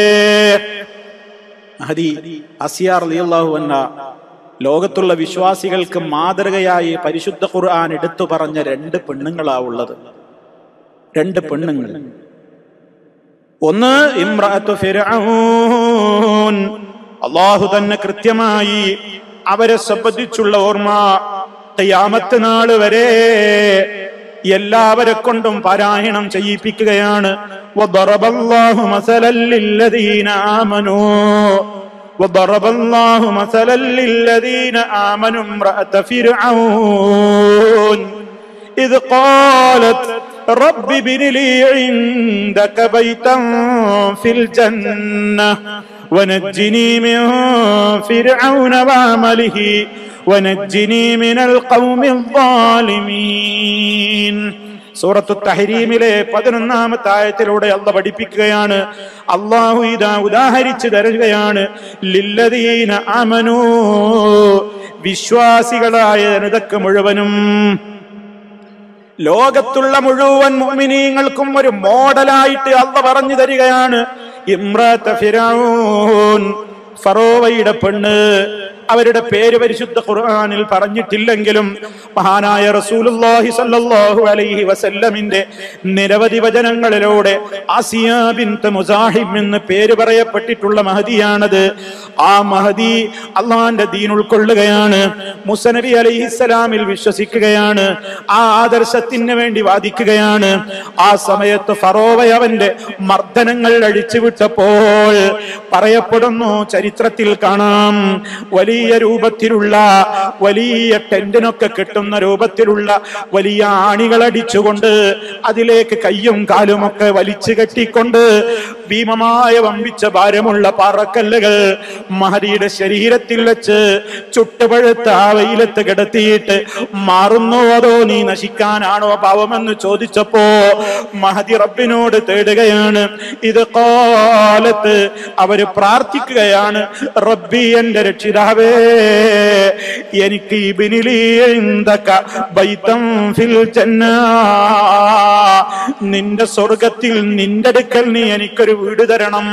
ഹദി അസിയാർ റളിയല്ലാഹു അൻഹ ലോകത്തുള്ള വിശ്വാസികൾക്ക് മാതൃകയായി പരിശുദ്ധ ഖുർആൻ എടുത്തു പറഞ്ഞ രണ്ട് പെണ്ണുങ്ങളാ ഉള്ളത് രണ്ട് പെണ്ണുങ്ങൾ ഒന്ന് ഇമ്രാത്തു ഫിർഔൻ അള്ളാഹു തന്നെ കൃത്യമായി അവരെ സംബന്ധിച്ചുള്ള ഓർമ്മ ഖിയാമത്ത് നാള് വരെ എല്ലാവരെ കൊണ്ടും പാരായണം ചെയ്യിപ്പിക്കുകയാണ് وضرب الله مثلا للذين آمنوا وضرب الله مثلا للذين آمنوا امرأة فرعون إذ قالت رب ابن لي عندك بيتا في الجنة ونجني من فرعون وعمله ونجني من القوم الظالمين സൂറത്തു തഹരീമിലെ പതിനൊന്നാമത്തെ ആയത്തിലൂടെ അള്ള പഠിപ്പിക്കുകയാണ് അള്ളാഹു ഇതാ ഉദാഹരിച്ചു തരുകയാണ് ലില്ലദീന അമനു വിശ്വാസികളായ ജനതക്ക് മുഴുവനും ലോകത്തുള്ള മുഴുവൻ മുഅ്മിനീങ്ങൾക്കും ഒരു മോഡലായിട്ട് അള്ള പറഞ്ഞു തരികയാണ് ഇമ്രാത്ത ഫിറൗൻ ഫറോവയുടെ പെണ്ണ് അവരുടെ പേര് പരിശുദ്ധ ഖുർആനിൽ പറഞ്ഞിട്ടില്ലെങ്കിലും മഹാനായ റസൂലുള്ളാഹി സ്വല്ലല്ലാഹു അലൈഹി വസല്ലമിന്റെ നിരവധി വചനങ്ങളിലൂടെ ആസിയ ബിൻത് മുസാഹിബ് എന്ന് പേര് പറയപ്പെട്ടിട്ടുള്ള മഹദിയാണത് ആ മഹദി അള്ളാന്റെ ദീൻ ഉൾക്കൊള്ളുകയാണ് മുസനബി അലൈഹിസ്സലാമിൽ വിശ്വസിക്കുകയാണ് ആ ആദർശത്തിന് വേണ്ടി വാദിക്കുകയാണ് ആ സമയത്ത് ഫറോവ അവന്റെ മർദ്ദനങ്ങൾ അഴിച്ചുവിട്ടപ്പോൾ പറയപ്പെടുന്നു ചരിത്രത്തിൽ കാണാം വലിയ രൂപത്തിലുള്ള വലിയ ടെന്റിനൊക്കെ കിട്ടുന്ന രൂപത്തിലുള്ള വലിയ ആണികൾ അടിച്ചുകൊണ്ട് അതിലേക്ക് കയ്യും കാലുമൊക്കെ വലിച്ചു കെട്ടിക്കൊണ്ട് ഭീമമായ വമ്പിച്ച ഭാരമുള്ള പാറക്കല്ലുകൾ മഹദിയുടെ ശരീരത്തിൽ വെച്ച് ചുട്ടുപഴുത്ത ആ വെയിലത്ത് കിടത്തിയിട്ട് മാറുന്നോ അതോ നീ നശിക്കാനാണോ പാവമെന്ന് ചോദിച്ചപ്പോ മഹദി റബ്ബിനോട് തേടുകയാണ് ഇത് കാലത്ത് അവര് പ്രാർത്ഥിക്കുകയാണ് റബ്ബി എന്റെ രക്ഷിതാവേ എനിക്ക് ഇബിനിലി ഇന്ദക ബൈതം ഫിൽ ജന്ന നിന്റെ സ്വർഗത്തിൽ നിന്റെ അടുക്കൽ നീ എനിക്കൊരു വീട് തരണം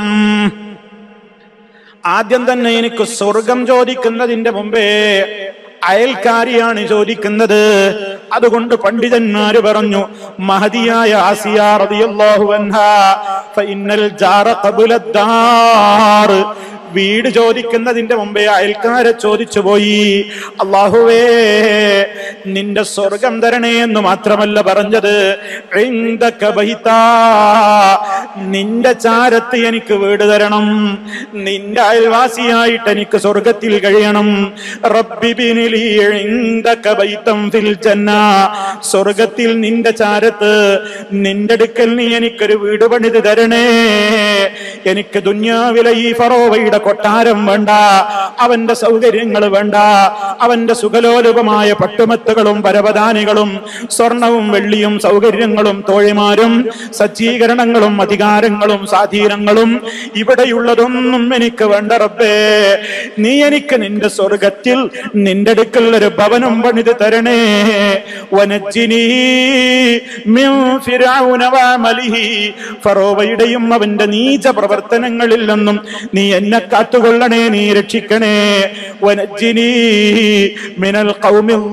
ആദ്യം തന്നെ എനിക്ക് സ്വർഗം ചോദിക്കുന്നതിന്റെ മുമ്പേ അയൽക്കാരിയാണ് ചോദിക്കുന്നത് അതുകൊണ്ട് പണ്ഡിതന്മാര് പറഞ്ഞു മഹതിയായ ആസിയ റളിയല്ലാഹു അൻഹാ ഫഇന്നൽ ജാറ ഖബല ദാർ വീട് ചോദിക്കുന്നതിന്റെ മുമ്പേ അയൽക്കാരെ ചോദിച്ചു പോയി അള്ളാഹുവേ നിന്റെ സ്വർഗം തരണേ എന്ന് മാത്രമല്ല പറഞ്ഞത് ഇൻദക ബൈത്താ. നിന്റെ ചാരത്ത് എനിക്ക് വീട് തരണം നിന്റെ അയൽവാസിയായിട്ട് എനിക്ക് സ്വർഗത്തിൽ കഴിയണം റബ്ബി ബിനിലി ഇൻദക ബൈത്തം ഫിൽ ജന്ന സ്വർഗത്തിൽ നിന്റെ ചാരത്ത് നിന്റെ അടുക്കൽ നീ എനിക്കൊരു വീട് പണിത് തരണേ എനിക്ക് ദുന്യാവിലെ ഈ ഫറോവയുടെ കൊട്ടാരം വേണ്ട അവന്റെ സൗകര്യങ്ങൾ വേണ്ട അവന്റെ സുഖലോലുപമായ പട്ടുമത്തുകളും പരവതാനികളും സ്വർണവും വെള്ളിയും സൗകര്യങ്ങളും തോഴിമാരും സജ്ജീകരണങ്ങളും അധികാരങ്ങളും സ്വാധീനങ്ങളും ഇവിടെയുള്ളതൊന്നും എനിക്ക് വേണ്ട റബ്ബേ നീ എനിക്ക് നിന്റെ സ്വർഗത്തിൽ നിന്റെ അടുക്കൽ ഒരു ഭവനം പണിത് തരണേ വനജ്ജിനീ മിൻ ഫിർഔന വഅമലിഹി. ഫറോവയുടെയും അവന്റെ നീച പ്രവർത്തനങ്ങളിൽ നിന്നും നീ എന്നെ കാത്തുകൊള്ളണേ നീ രക്ഷിക്കണേ വനജ്ജിനീ മിനൽ ഖൗമിൽ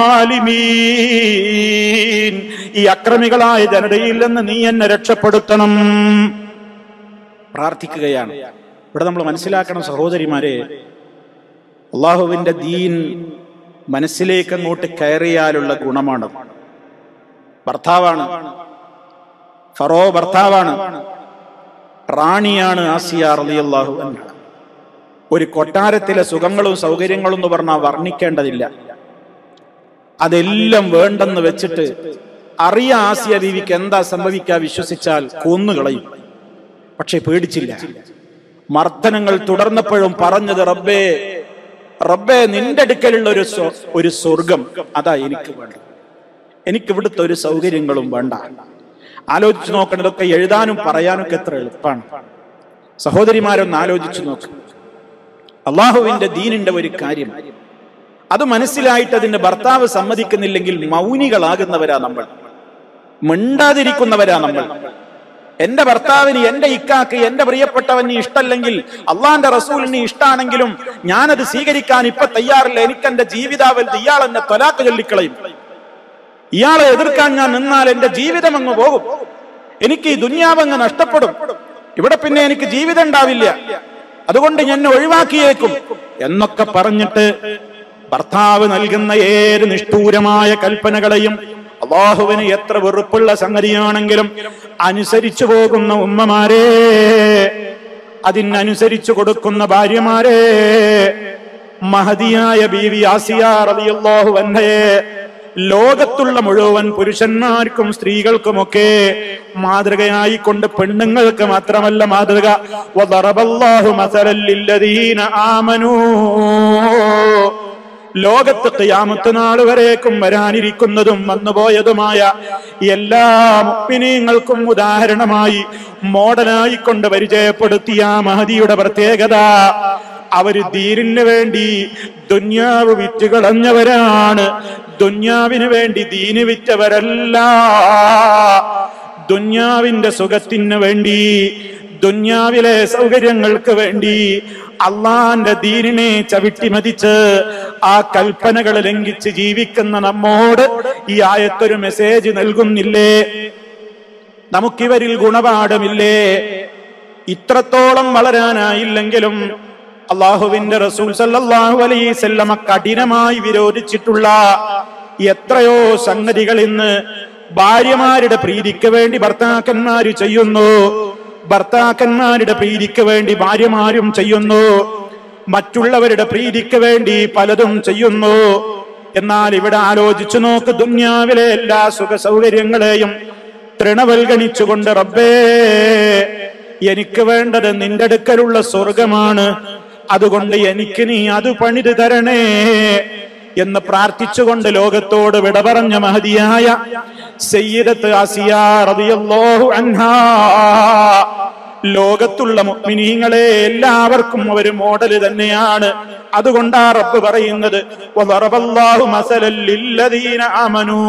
ളാലിമീൻ. ഈ അക്രമികളായ ജനതയിൽ നിന്ന് നീ എന്നെ രക്ഷപ്പെടുത്തണം പ്രാർത്ഥിക്കുകയാണ് ഇവിടെ നമ്മൾ മനസ്സിലാക്കണം സഹോദരിമാരെ അള്ളാഹുവിന്റെ ദീൻ മനസ്സിലേക്ക് അങ്ങോട്ട് കയറിയാലുള്ള ഗുണമാണ് ഭർത്താവാണ് ഫറോ ഭർത്താവാണ് റാണിയാണ് ആസിയ റളിയല്ലാഹു അൻഹ ഒരു കൊട്ടാരത്തിലെ സുഖങ്ങളും സൗകര്യങ്ങളും എന്ന് പറഞ്ഞാൽ വർണ്ണിക്കേണ്ടതില്ല അതെല്ലാം വേണ്ടെന്ന് വെച്ചിട്ട് അറിയ ആസിയ ബീവിക്ക് എന്താ സംഭവിക്കാ വിശ്വസിച്ചാൽ കൊന്നുകളയും പക്ഷെ പേടിച്ചില്ല മർദ്ദനങ്ങൾ തുടർന്നപ്പോഴും പറഞ്ഞത് റബ്ബേ റബ്ബേ നിന്റെ അടുക്കലുള്ള ഒരു സ്വ- ഒരു സ്വർഗം അതാ എനിക്ക് വേണ്ടത് എനിക്ക് ഇവിടുത്തെ ഒരു സൗകര്യങ്ങളും വേണ്ട ആലോചിച്ചു നോക്കണം ഇതൊക്കെ എഴുതാനും പറയാനും ഒക്കെ എത്ര എളുപ്പമാണ് സഹോദരിമാരൊന്ന് ആലോചിച്ചു നോക്ക് അള്ളാഹുവിന്റെ ദീനിന്റെ ഒരു കാര്യം അത് മനസ്സിലായിട്ട് അതിന്റെ ഭർത്താവ് സമ്മതിക്കുന്നില്ലെങ്കിൽ മൗനികളാകുന്നവരാ നമ്മൾ മിണ്ടാതിരിക്കുന്നവരാ നമ്മൾ എന്റെ ഭർത്താവിന് എന്റെ ഇക്കാക്ക് എന്റെ പ്രിയപ്പെട്ടവന് ഇഷ്ടല്ലെങ്കിൽ അള്ളാന്റെ റസൂലിന് ഇഷ്ടാണെങ്കിലും ഞാനത് സ്വീകരിക്കാൻ ഇപ്പൊ തയ്യാറില്ല എനിക്ക് എന്റെ ജീവിതാവൽ ഇയാൾ എന്നെ തൊലാക്ക് ചൊല്ലിക്കളയും ഇയാളെ എതിർക്കാൻ ഞാൻ നിന്നാൽ എന്റെ ജീവിതം അങ്ങ് പോകും എനിക്ക് ഈ ദുന്യാവ് അങ്ങ് നഷ്ടപ്പെടും ഇവിടെ പിന്നെ എനിക്ക് ജീവിതം ഉണ്ടാവില്ല അതുകൊണ്ട് എന്നെ ഒഴിവാക്കിയേക്കും എന്നൊക്കെ പറഞ്ഞിട്ട് ഭർത്താവ് നൽകുന്ന ഏത് നിഷ്ഠൂരമായ കൽപ്പനകളെയും അള്ളാഹുവിന് എത്ര വെറുപ്പുള്ള സംഗതിയാണെങ്കിലും അനുസരിച്ചു പോകുന്ന ഉമ്മമാരെ അതിനനുസരിച്ചു കൊടുക്കുന്ന ഭാര്യമാരെ മഹതിയായ ബീവി ആസിയ റളിയല്ലാഹു അൻഹയെ ലോകത്തുള്ള മുഴുവൻ പുരുഷന്മാർക്കും സ്ത്രീകൾക്കുമൊക്കെ മാതൃകയായി കൊണ്ട് പെണ്ണുങ്ങൾക്ക് മാത്രമല്ല മാതൃക വദറബല്ലാഹു മസലൻ ലില്ലദീന ആമനൂ ലോകത്ത് ഖിയാമത്ത് നാൾ വരേക്കും വരാനിരിക്കുന്നതും വന്നുപോയതുമായ എല്ലാ മുപ്പിനീങ്ങൾക്കും ഉദാഹരണമായി മോഡലായി കൊണ്ട് പരിചയപ്പെടുത്തിയ ആ മഹതിയുടെ പ്രത്യേകത അവര് ദീനിന് വേണ്ടി ദുന്യാവ് വിറ്റുകളഞ്ഞവരാണ് ദുന്യാവിന് വേണ്ടി ദീന് വിറ്റവരല്ല ദുന്യാവിന്റെ സുഖത്തിന് വേണ്ടി ദുന്യാവിലെ സൗകര്യങ്ങൾക്ക് വേണ്ടി അള്ളാന്റെ ദീനിനെ ചവിട്ടിമതിച്ച് ആ കൽപ്പനകൾ ലംഘിച്ച് ജീവിക്കുന്ന നമ്മോട് ഈ ആയത്തൊരു മെസ്സേജ് നൽകുന്നില്ലേ നമുക്കിവരിൽ ഗുണപാഠമില്ലേ ഇത്രത്തോളം വളരാനായില്ലെങ്കിലും അള്ളാഹുവിന്റെ റസൂൽ സല്ലല്ലാഹു അലൈസല്ലമ കഠിനമായി വിരോധിച്ചിട്ടുള്ള എത്രയോ സംഗതികൾ ഇന്ന് ഭാര്യമാരുടെ പ്രീതിക്ക് വേണ്ടി ഭർത്താക്കന്മാര് ചെയ്യുന്നു ഭർത്താക്കന്മാരുടെ പ്രീതിക്ക് വേണ്ടി ഭാര്യമാരും ചെയ്യുന്നു മറ്റുള്ളവരുടെ പ്രീതിക്ക് വേണ്ടി പലതും ചെയ്യുന്നു എന്നാൽ ഇവിടെ ആലോചിച്ചു നോക്ക് ദുന്യാവിലെ എല്ലാ സുഖ സൗകര്യങ്ങളെയും തൃണവൽഗണിച്ചുകൊണ്ട് റബ്ബേ എനിക്ക് വേണ്ടത് നിന്റെ അടുക്കലുള്ള സ്വർഗമാണ് അതുകൊണ്ട് എനിക്ക് നീ അത് പണിത് തരണേ എന്ന് പ്രാർത്ഥിച്ചുകൊണ്ട് ലോകത്തോട് വിട പറഞ്ഞ മഹതിയായ സയ്യിദത്ത് ആസിയ റളിയല്ലാഹു അൻഹാ ലോകത്തുള്ള മുഅ്മിനീങ്ങളെ എല്ലാവർക്കും അവർ മോഡല് തന്നെയാണ് അതുകൊണ്ടാ റബ്ബ് പറയുന്നത് വദറബല്ലാഹു മസലൽ ലില്ലദീന ആമനൂ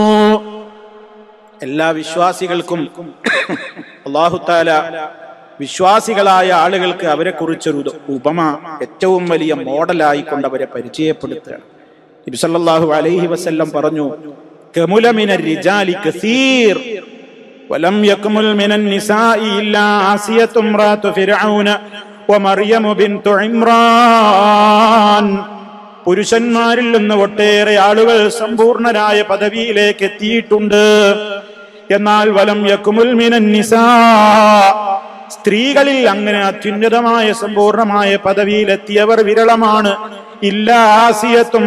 എല്ലാ വിശ്വാസികൾക്കും അള്ളാഹു താല വിശ്വാസികളായ ആളുകൾക്ക് അവരെ കുറിച്ചൊരു ഉദ- ഉപമ ഏറ്റവും വലിയ മോഡലായി കൊണ്ട് അവരെ പരിചയപ്പെടുത്തുകയാണ് നബി സല്ലല്ലാഹു അലൈഹി വസല്ലം പറഞ്ഞു കമുല മിന റിജാലി കസീർ ولم يكمل من النساء إلا عاصية امرأة فرعون ومريم بنت عمران പുരുഷന്മാരിൽ നിന്ന് ഒട്ടേറെ ആളുകൾ സമ്പൂർണരായ പദവിയിലേക്ക് എത്തിയിട്ടുണ്ട് എന്നാൽ വലം യക്കുമുൽ മിനൻ നിസാ സ്ത്രീകളിൽ അങ്ങനെ അത്യുന്നതമായ സമ്പൂർണമായ പദവിയിലെത്തിയവർ വിരളമാണ് ഇല്ലാസിയത്തും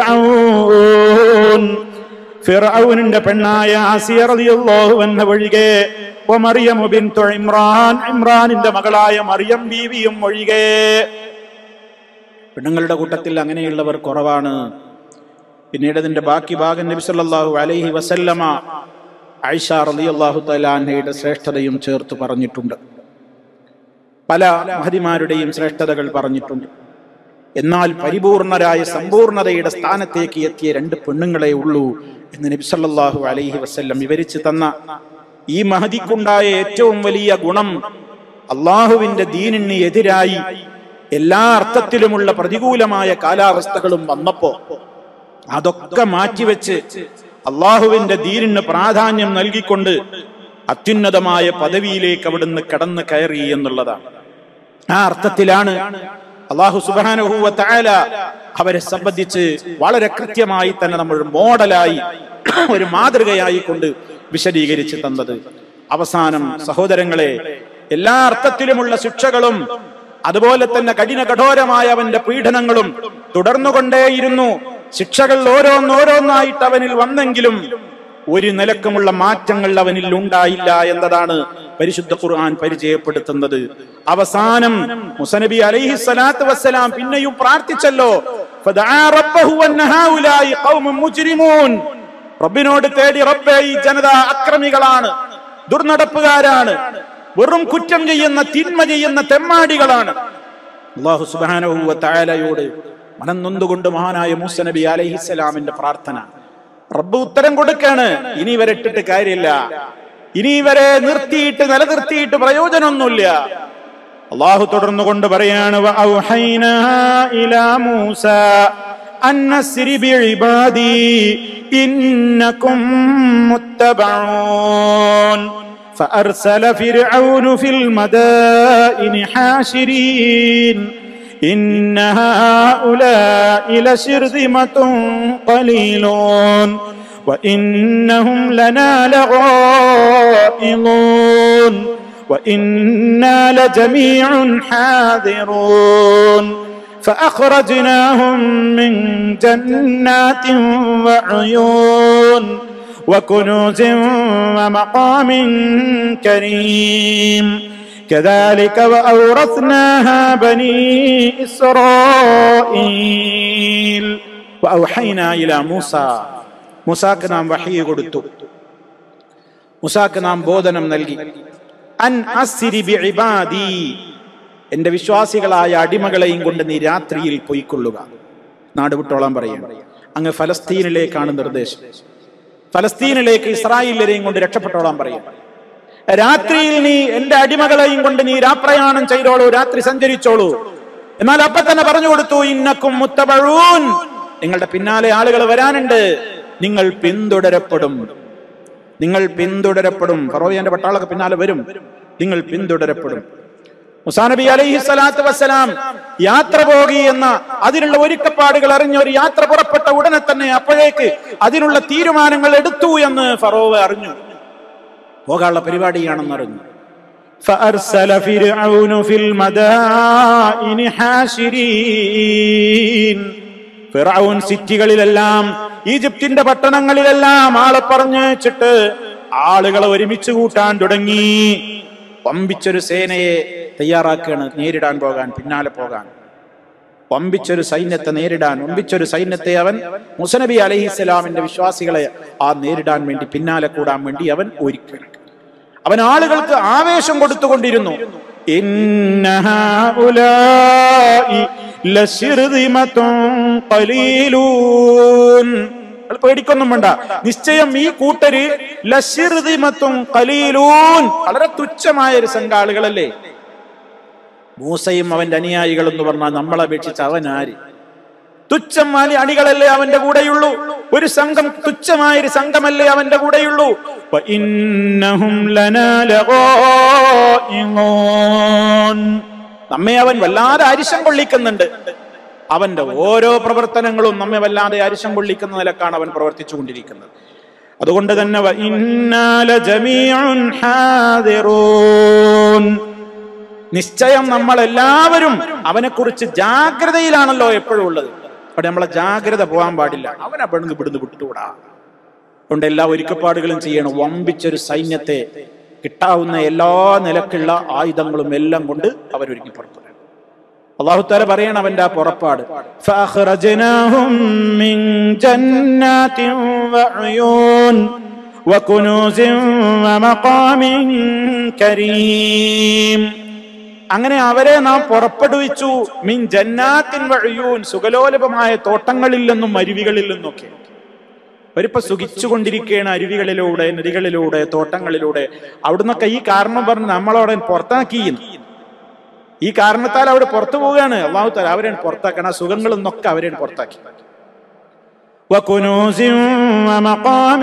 ഫിറൌനിന്റെ പെണ്ണായ ആസിയ റളിയല്ലാഹു അൻഹ ഒഴികെ മറിയം ബിൻതു ഇമ്രാൻ ഇമ്രാനിന്റെ മകളായ മറിയം ബീവിയും ഒഴികെ പെണ്ണുങ്ങളുടെ കൂട്ടത്തിൽ അങ്ങനെയുള്ളവർ കുറവാണ് പിന്നീട് അതിന്റെ ബാക്കി ഭാഗം നബി സല്ലല്ലാഹു അലൈഹി വസല്ലമ ഐഷ റളിയല്ലാഹു തആലാഹയുടെ ശ്രേഷ്ഠതയും ചേർത്ത് പറഞ്ഞിട്ടുണ്ട് പല മഹതിമാരുടെയും ശ്രേഷ്ഠതകൾ പറഞ്ഞിട്ടുണ്ട് എന്നാൽ പരിപൂർണരായ സമ്പൂർണതയുടെ സ്ഥാനത്തേക്ക് എത്തിയ രണ്ട് പെണ്ണുങ്ങളെ ഉള്ളൂ എന്ന് നബി സല്ലല്ലാഹു അലൈഹി വസല്ലം വിവരിച്ചു തന്ന ഈ മഹതിക്കുണ്ടായ ഏറ്റവും വലിയ ഗുണം അള്ളാഹുവിന്റെ ദീനിന് എതിരായി എല്ലാ അർത്ഥത്തിലുമുള്ള പ്രതികൂലമായ കാലാവസ്ഥകളും വന്നപ്പോ അതൊക്കെ മാറ്റിവെച്ച് അള്ളാഹുവിന്റെ ദീനിന് പ്രാധാന്യം നൽകിക്കൊണ്ട് അത്യുന്നതമായ പദവിയിലേക്ക് അവിടുന്ന് കടന്നു കയറി എന്നുള്ളതാണ് ആ അർത്ഥത്തിലാണ് അള്ളാഹു സുബാനുഹൂവ തായാല അവരെ സംബന്ധിച്ച് വളരെ കൃത്യമായി തന്നെ നമ്മൾ മോഡലായി ഒരു മാതൃകയായി കൊണ്ട് വിശദീകരിച്ച് തന്നത് അവസാനം സഹോദരങ്ങളെ എല്ലാ അർത്ഥത്തിലുമുള്ള ശിക്ഷകളും അതുപോലെ തന്നെ കഠിന കഠോരമായ അവന്റെ പീഡനങ്ങളും തുടർന്നുകൊണ്ടേയിരുന്നു ശിക്ഷകൾ ഓരോന്നോരോന്നായിട്ട് അവനിൽ വന്നെങ്കിലും ഒരു നിലക്കുമുള്ള മാറ്റങ്ങൾ അവനിൽ ഉണ്ടായില്ല എന്നതാണ് പരിശുദ്ധ ഖുർആൻ പരിചയപ്പെടുത്തുന്നത് അവസാനം മുസനബി അലൈഹി സ്വലാത്തു വസ്സലാം പിന്നെയും പ്രാർത്ഥിച്ചല്ലോ ഫദആ റബ്ബഹു അന്ന ഹൗലായി ഖൗമുൻ മുജ്രിമൂൻ റബ്ബിനോട് തേടി റബ്ബേ ഈ ജനത അക്രമികളാണ് ദുർനടപ്പുകാരാണ് വെറും കുറ്റം ചെയ്യുന്ന തിന്മ ചെയ്യുന്ന തെമ്മാടികളാണ് അള്ളാഹു സുബ്ഹാനഹു വ തആലയോട് മനം നൊന്തുകൊണ്ട് മഹാനായ മൂസ നബി അലൈഹിസ്സലാമിന്റെ പ്രാർത്ഥന റബ്ബ് ഉത്തരം കൊടുക്കാണ് ഇനി ഇവരെ ഇട്ടിട്ട് കാര്യമില്ല ഇനി ഇവരെ നിർത്തിയിട്ട് നിലനിർത്തിയിട്ട് പ്രയോജനമൊന്നുമില്ല അള്ളാഹു തുടർന്നു കൊണ്ട് പറയാണ് വഅൗഹൈനാ ഇലാ മൂസ അന്നസ്രി ബിഇബാദി ഇന്നകും മുത്തബഊൻ فأرسل فرعون في المدائن حاشرين إن هؤلاء لشرذمة قليلون وإنهم لنا لغائظون وإنا لجميع حاذرون فأخرجناهم من جنات وعيون وكنوز ومقام كريم كذلك وأورثناها بني إسرائيل وأوحينا إلى موسى മുസാക്ക് നാം വഹി കൊടുത്തു മുസാക്ക് നാം ബോധനം നൽകി അൻ അസ്സിരി ബിഇബാദി എന്റെ വിശ്വാസികളായ അടിമകളെയും കൊണ്ട് നീ രാത്രിയിൽ പൊയ്ക്കൊള്ളുക നാട് വിട്ടോളാൻ പറയും അങ്ങ് ഫലസ്തീനിലേക്കാണ് നിർദ്ദേശം ഫലസ്തീനിലേക്ക് ഇസ്രായേലിനെയും കൊണ്ട് രക്ഷപ്പെട്ടോളാൻ പറയും രാത്രിയിൽ നീ എന്റെ അടിമകളെയും കൊണ്ട് നീ രാപ്രയാണം ചെയ്തോളൂ രാത്രി സഞ്ചരിച്ചോളൂ എന്നാൽ അപ്പൊ തന്നെ പറഞ്ഞു കൊടുത്തു ഇന്നക്കും മുത്തബഴൂൻ നിങ്ങളുടെ പിന്നാലെ ആളുകൾ വരാനുണ്ട് നിങ്ങൾ പിന്തുടരപ്പെടും നിങ്ങൾ പിന്തുടരപ്പെടും ഫറോയന്റെ പട്ടാളൊക്കെ പിന്നാലെ വരും നിങ്ങൾ പിന്തുടരപ്പെടും മുസാനബി അലൈഹി സ്വലാത്തു വസ്സലാം യാത്ര പോകി എന്ന അതിനുള്ള ഒരുക്കപ്പാടുകൾ അറിഞ്ഞ ഒരു യാത്ര പുറപ്പെട്ട ഉടനെ തന്നെ അപ്പോഴേക്ക് അതിനുള്ള തീരുമാനങ്ങൾ എടുത്തു എന്ന് ഫറോവ അറിഞ്ഞു പോകാനുള്ള പരിപാടിയാണെന്ന് അറിഞ്ഞു فأرسل فرعون في المدائن حاشرين ഫിറൌൻ സിറ്റികളിലെല്ലാം ഈജിപ്തിന്റെ പട്ടണങ്ങളിലെല്ലാം ആളെ പറഞ്ഞു വെച്ചിട്ട് ആളുകളെ ഒരുമിച്ച് കൂട്ടാൻ തുടങ്ങി പമ്പിച്ചൊരു സേനയെ തയ്യാറാക്കുകയാണ് നേരിടാൻ പോകാൻ പിന്നാലെ പോകാൻ പമ്പിച്ചൊരു സൈന്യത്തെ നേരിടാൻ ഒമ്പിച്ചൊരു സൈന്യത്തെ അവൻ മുസനബി അലഹിസ്സലാമിന്റെ വിശ്വാസികളെ ആ നേരിടാൻ വേണ്ടി പിന്നാലെ കൂടാൻ വേണ്ടി അവൻ ഒരുക്കണം അവൻ ആളുകൾക്ക് ആവേശം കൊടുത്തുകൊണ്ടിരുന്നു ഇന്ന ഹൗലാഇ ലശിർദിമത്തുൻ ഖലീലൂൻ നിങ്ങൾ പേടിക്കൊന്നും വേണ്ട നിശ്ചയം ഈ കൂട്ടര് ലശിർദിമത്തും കലീലൂൻ വളരെ തുച്ഛമായ ഒരു സംഘ ആളുകളല്ലേ മൂസയും അവന്റെ അനുയായികൾ എന്ന് പറഞ്ഞാൽ നമ്മളെ അപേക്ഷിച്ച് അവൻ ആര് തുച്ഛമായ അണികളല്ലേ അവന്റെ കൂടെയുള്ളൂ ഒരു സംഘം തുച്ഛമായ ഒരു സംഘമല്ലേ അവന്റെ കൂടെയുള്ളൂ വഇന്നഹും ലനാ ലഗായിഊൻ. നമ്മെ അവൻ വല്ലാതെ അരിശം കൊള്ളിക്കുന്നുണ്ട് അവന്റെ ഓരോ പ്രവർത്തനങ്ങളും നമ്മെ വല്ലാതെ അരിശം കൊള്ളിക്കുന്ന നിലക്കാണ് അവൻ പ്രവർത്തിച്ചു കൊണ്ടിരിക്കുന്നത് അതുകൊണ്ട് തന്നെ വഇന്നാ ലജമീഉൻ ഹാദിറൂൻ. നിശ്ചയം നമ്മൾ എല്ലാവരും അവനെക്കുറിച്ച് ജാഗ്രതയിലാണല്ലോ എപ്പോഴും ഉള്ളത് അവിടെ നമ്മളെ ജാഗ്രത പോകാൻ പാടില്ല അവനെ പെണ്ണ് ഇവിടുന്ന് വിട്ടുകൂടാ അതുകൊണ്ട് എല്ലാ ഒരുക്കപ്പാടുകളും ചെയ്യണം വമ്പിച്ചൊരു സൈന്യത്തെ കിട്ടാവുന്ന എല്ലാ നിലക്കുള്ള ആയുധങ്ങളും എല്ലാം കൊണ്ട് അവരൊരുങ്ങി പുറപ്പെടും അള്ളാഹു താല പറയണം അവന്റെ ആ പുറപ്പാട് فأخرجناهم من جنات وعيون وكنوز ومقام كريم അങ്ങനെ അവരെ നാം പുറപ്പെടുവിച്ചു മിൻ ജന്നാത്തിൻ വഴിയൂൻ സുഖലോലഭമായ തോട്ടങ്ങളിൽ നിന്നും അരുവികളിൽ നിന്നൊക്കെ അവരിപ്പോ സുഖിച്ചുകൊണ്ടിരിക്കുകയാണ് അരുവികളിലൂടെ നദികളിലൂടെ തോട്ടങ്ങളിലൂടെ അവിടുന്നൊക്കെ ഈ കാരണം പറഞ്ഞ് നമ്മളവിടെ പുറത്താക്കിയെന്ന് ഈ കാരണത്താൽ അവിടെ പുറത്തു പോവുകയാണ് അള്ളാഹു താല അവരെ പുറത്താക്കണം ആ സുഖങ്ങളിൽ നിന്നൊക്കെ അവരെ പുറത്താക്കി وكنوز ومقام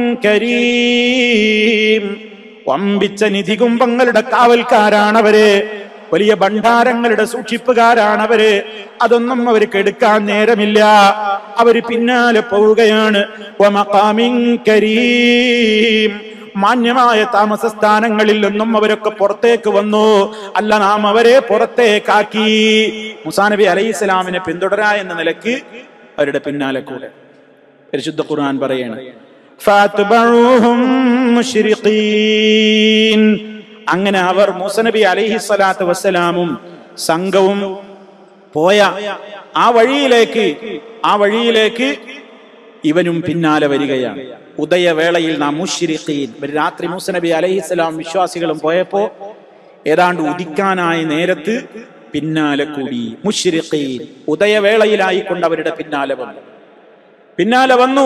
كريم വമ്പിച്ച നിധികുംഭങ്ങളുടെ കാവൽക്കാരാണവര് വലിയ ഭണ്ഡാരങ്ങളുടെ സൂക്ഷിപ്പുകാരാണവര് അതൊന്നും അവർക്ക് എടുക്കാൻ നേരമില്ല അവര് പിന്നാലെ പോവുകയാണ് വമഖാമിൻ കരീം മാന്യമായ താമസ സ്ഥാനങ്ങളിൽ നിന്നും അവരൊക്കെ പുറത്തേക്ക് വന്നു അല്ല നാം അവരെ പുറത്തേക്കാക്കി മുസാ നബി അലൈഹി സ്വലാമിനെ പിന്തുടരാ എന്ന നിലക്ക് അവരുടെ പിന്നാലെ കൂടെ പരിശുദ്ധ ഖുർആൻ പറയാണ് ഫാത്ബഊഹും മുശ്രിഖീൻ അങ്ങനെ അവർ മൂസനബി അലൈഹി സ്വലാത്തു വസ്സലാമും സംഘവും പോയ ആ വഴിയിലേക്ക് ആ വഴിയിലേക്ക് ഇവനും പിന്നാലെ വരികയാണ് ഉദയവേളയിൽ നാം മുഷിരിഖീൻ ഒരു രാത്രി മൂസനബി അലൈഹിസ്സലാം വിശ്വാസികളും പോയപ്പോ ഏതാണ്ട് ഉദിക്കാനായ നേരത്ത് പിന്നാലെ കൂടി മുഷിരിഖീൻ ഉദയവേളയിലായിക്കൊണ്ട് അവരുടെ പിന്നാലെ വന്നു പിന്നാലെ വന്നു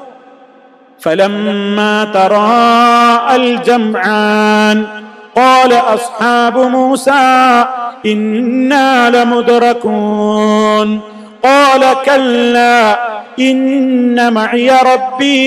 فلما تراءى الجمعان قال أصحاب موسى إنا لمدركون قال كلا إن معي ربي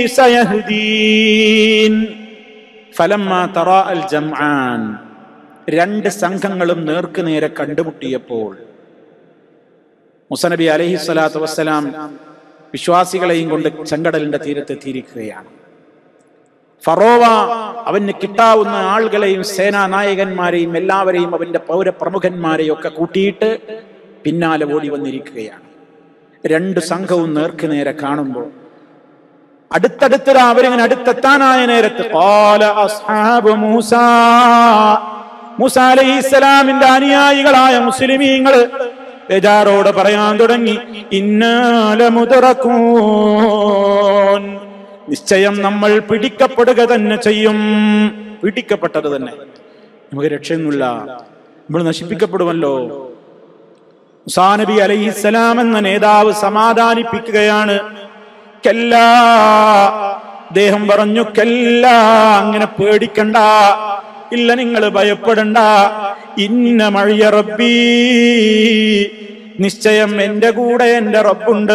سيهدين فلما تراءى الجمعان രണ്ട് സംഘങ്ങളും നേർക്ക് നേരെ കണ്ടുമുട്ടിയപ്പോൾ മുസനബി അലഹി സ്വലാത്തു വസ്സലാം വിശ്വാസികളെയും കൊണ്ട് ചെങ്കടലിന്റെ തീരത്തെത്തിയിരിക്കുകയാണ് ഫറോവ അവന് കിട്ടാവുന്ന ആളുകളെയും സേനാ നായകന്മാരെയും എല്ലാവരെയും അവന്റെ പൗരപ്രമുഖന്മാരെയും ഒക്കെ കൂട്ടിയിട്ട് പിന്നാലെ ഓടി വന്നിരിക്കുകയാണ് രണ്ട് സംഘവും നേർക്ക് നേരെ കാണുമ്പോൾ അടുത്തടുത്തത് അവരിങ്ങനെ അടുത്തെത്താനായ നേരത്ത് ഖാല അസ്ഹാബു മൂസ മൂസ അലൈഹി ഇസ്ലാമിന്റെ അനുയായികളായ മുസ്ലിമീങ്ങള് ബേജാറോട് പറയാൻ തുടങ്ങി ഇന്നാല മുതറക്കൂൻ നിശ്ചയം നമ്മൾ പിടിക്കപ്പെടുക തന്നെ ചെയ്യും പിടിക്കപ്പെട്ടത് തന്നെ നമുക്ക് രക്ഷയൊന്നുമില്ല നമ്മൾ നശിപ്പിക്കപ്പെടുമല്ലോ മുസാനബി അലൈഹിസ്സലാം എന്ന നേതാവ് സമാധാനിപ്പിക്കുകയാണ് കല്ലാ അദ്ദേഹം പറഞ്ഞു കല്ല അങ്ങനെ പേടിക്കണ്ട ഇല്ല നിങ്ങൾ ഭയപ്പെടണ്ട ഇന്ന മഴിയ റബ്ബീ നിശ്ചയം എന്റെ കൂടെ എന്റെ റബ്ബുണ്ട്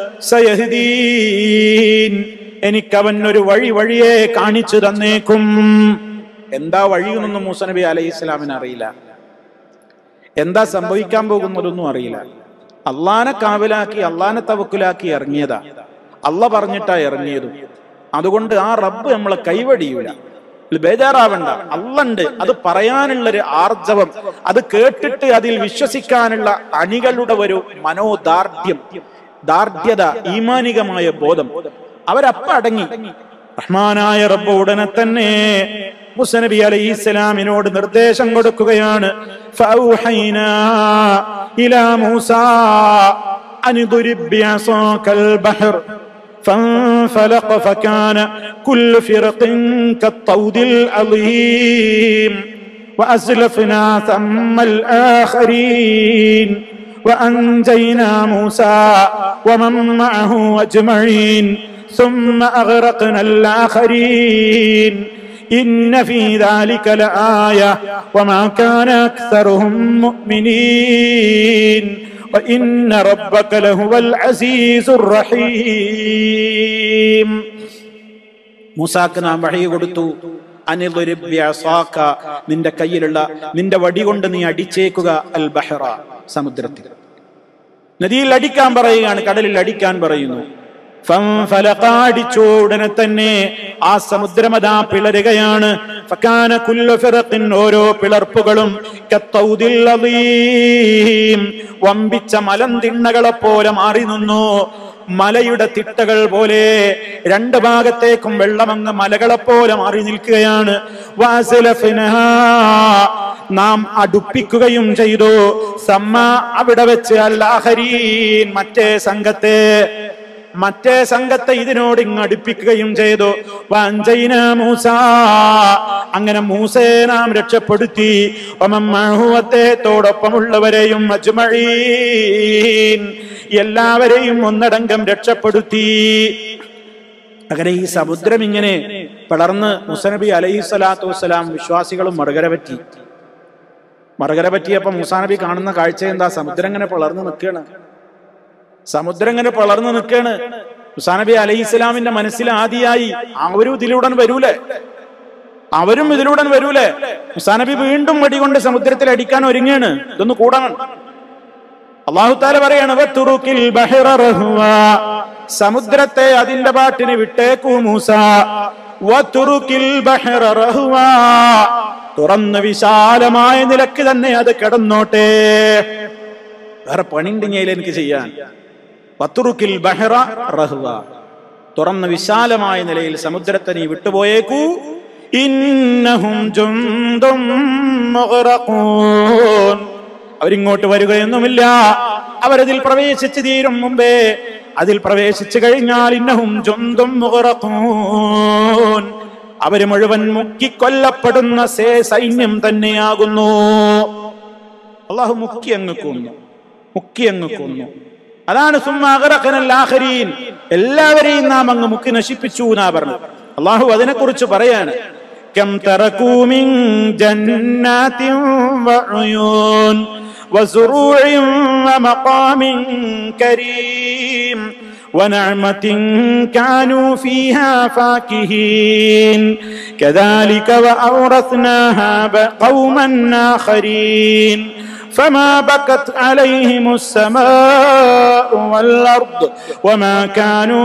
സയഹദീൻ എനിക്കവൻ ഒരു വഴി വഴിയെ കാണിച്ചു തന്നേക്കും എന്താ വഴിയെന്നൊന്നും മൂസനബി അലൈഹി ഇസ്ലാമിന് അറിയില്ല എന്താ സംഭവിക്കാൻ പോകുന്നതൊന്നും അറിയില്ല അള്ളാനെ കാവലാക്കി അള്ളാനെ തവക്കുലാക്കി ഇറങ്ങിയതാ അള്ള പറഞ്ഞിട്ടാ ഇറങ്ങിയതും അതുകൊണ്ട് ആ റബ്ബ് നമ്മളെ കൈവടിയൂല ബേജാറാവണ്ട അള്ളണ്ട് അത് പറയാനുള്ളൊരു ആർജവം അത് കേട്ടിട്ട് അതിൽ വിശ്വസിക്കാനുള്ള അണികളുടെ ഒരു മനോദാർഢ്യം ദാർഢ്യത ഈമാനികമായ ബോധം അവരപ്പ അടങ്ങി റഹ്മാനായ റബ്ബ് ഉടനെ തന്നെ മുസനബി അലൈഹി ഇസ്ലാമിനോട് നിർദ്ദേശം കൊടുക്കുകയാണ് ഫൗഹൈനാ ഇലാ മൂസാ അനിദുരിബ് ബിഅസാകൽ ബഹർ فانفلق فكان كل فرق كالطود العظيم وأزلفنا ثم الآخرين وأنجينا موسى ومن معه أجمعين ثم أغرقنا الآخرين إن في ذلك لآية وما كان أكثرهم مؤمنين وإن ربك لهو العزيز الرحيم മൂസാക്ക് നാം വഴി കൊടുത്തു അനിലുരിബ്യസാക്ക നിന്റെ കയ്യിലുള്ള നിന്റെ വടി കൊണ്ട് നീ അടിച്ചേക്കുക അൽ ബഹറ സമുദ്രത്തിൽ നദിയിൽ അടിക്കാൻ പറയുകയാണ് കടലിൽ അടിക്കാൻ പറയുന്നു ഫൻഫലഖ അടിച്ചു ഉടനെ തന്നെ ആ സമുദ്രമതാ പിളരുകയാണ് ഫകാന കുല്ലു ഫിറഖിൻ ഓരോ പിളർപ്പുകളും കത്തൗദിൽ അളീം വമ്പിച്ച മലന്തിണ്ണകളെ പോലെ മാറി നിന്നു മലയുടെ തിട്ടകൾ പോലെ രണ്ട് ഭാഗത്തേക്കും വെള്ളമങ്ങ് മലകളെപ്പോലെ മാറി നിൽക്കുകയാണ് വാസിലഫിനഹാ. നാം അടുപ്പിക്കുകയും ചെയ്തു സമ്മ അവിടെ വെച്ച് അല്ലാഹരീൻ മറ്റേ സംഘത്തെ മറ്റേ സംഘത്തെ ഇതിനോട് ഇങ്ങ് അടുപ്പിക്കുകയും ചെയ്തു വഞ്ചൈന മൂസ അങ്ങനെ മൂസയെ നാം രക്ഷപ്പെടുത്തി അദ്ദേഹത്തോടൊപ്പമുള്ളവരെയും അജ്മഴീൻ എല്ലാവരെയും ഒന്നടങ്കം രക്ഷപ്പെടുത്തി അങ്ങനെ ഈ സമുദ്രം ഇങ്ങനെ പിളർന്ന് മുസനബി അലൈഹി സ്വലാത്തു വസ്സലാം വിശ്വാസികളും മറുകര പറ്റി മറുകര പറ്റിയപ്പോ മുസാനബി കാണുന്ന കാഴ്ച എന്താ സമുദ്രം ഇങ്ങനെ പിളർന്ന് നിൽക്കുകയാണ് സമുദ്രം ഇങ്ങനെ പിളർന്ന് നിൽക്കുകയാണ് മുസാനബി അലൈഹി ഇസ്ലാമിന്റെ മനസ്സിൽ ആദിയായി അവരും ഇതിലൂടെ വരൂലേ അവരും ഇതിലൂടെ വരൂലേ മുസാനബി വീണ്ടും വെടികൊണ്ട് സമുദ്രത്തിൽ അടിക്കാൻ ഒരുങ്ങാണ് ഇതൊന്ന് കൂടണം അള്ളാഹുത്താല പറയാണ് "വത്തുറുക്കിൽ ബഹ്റ റഹ്വാ." സമുദ്രത്തെ അതിന്റെ പാട്ടിന് വിട്ടേക്കൂ മൂസ വത്തുറുക്കിൽ ബഹ്റ റഹ്വാ. തുറന്ന് വിശാലമായ നിലക്ക് തന്നെ അത് കിടന്നോട്ടെ വേറെ പണിണ്ടെങ്കിൽ എനിക്ക് ചെയ്യാൻ വത്തുറുക്കിൽ ബഹ്റ റഹ്വ തുറന്ന വിശാലമായ നിലയിൽ സമുദ്രത്തെ നീ വിട്ടുപോയേക്കൂ ഇന്നഹും ജുന്ദും മുഗ്റഖൂൻ. അവരിങ്ങോട്ട് വരികയൊന്നുമില്ല അവരതിൽ പ്രവേശിച്ച് തീരും മുമ്പേ അതിൽ പ്രവേശിച്ചു കഴിഞ്ഞാൽ ഇന്നഹും ജുന്ദും മുഗ്റഖൂൻ. അവര് മുഴുവൻ മുക്കിക്കൊല്ലപ്പെടുന്ന സേ സൈന്യം തന്നെയാകുന്നു അള്ളാഹു മുക്കി അങ്ങ് കൊന്നു മുക്കി അങ്ങ് കൊന്നു അതാണ് സുമ്മാഹരീൻ എല്ലാവരെയും നാം അങ്ങ് മുക്കി നശിപ്പിച്ചു എന്നാ പറഞ്ഞു അള്ളാഹു അതിനെ കുറിച്ച് പറയാണ് كم تركوا من جنات وعيون وزروع ومقام كريم ونعمة كانوا فيها فاكهين كذلك وأورثناها قوما آخرين فما بكت عليهم السماء والأرض وما كانوا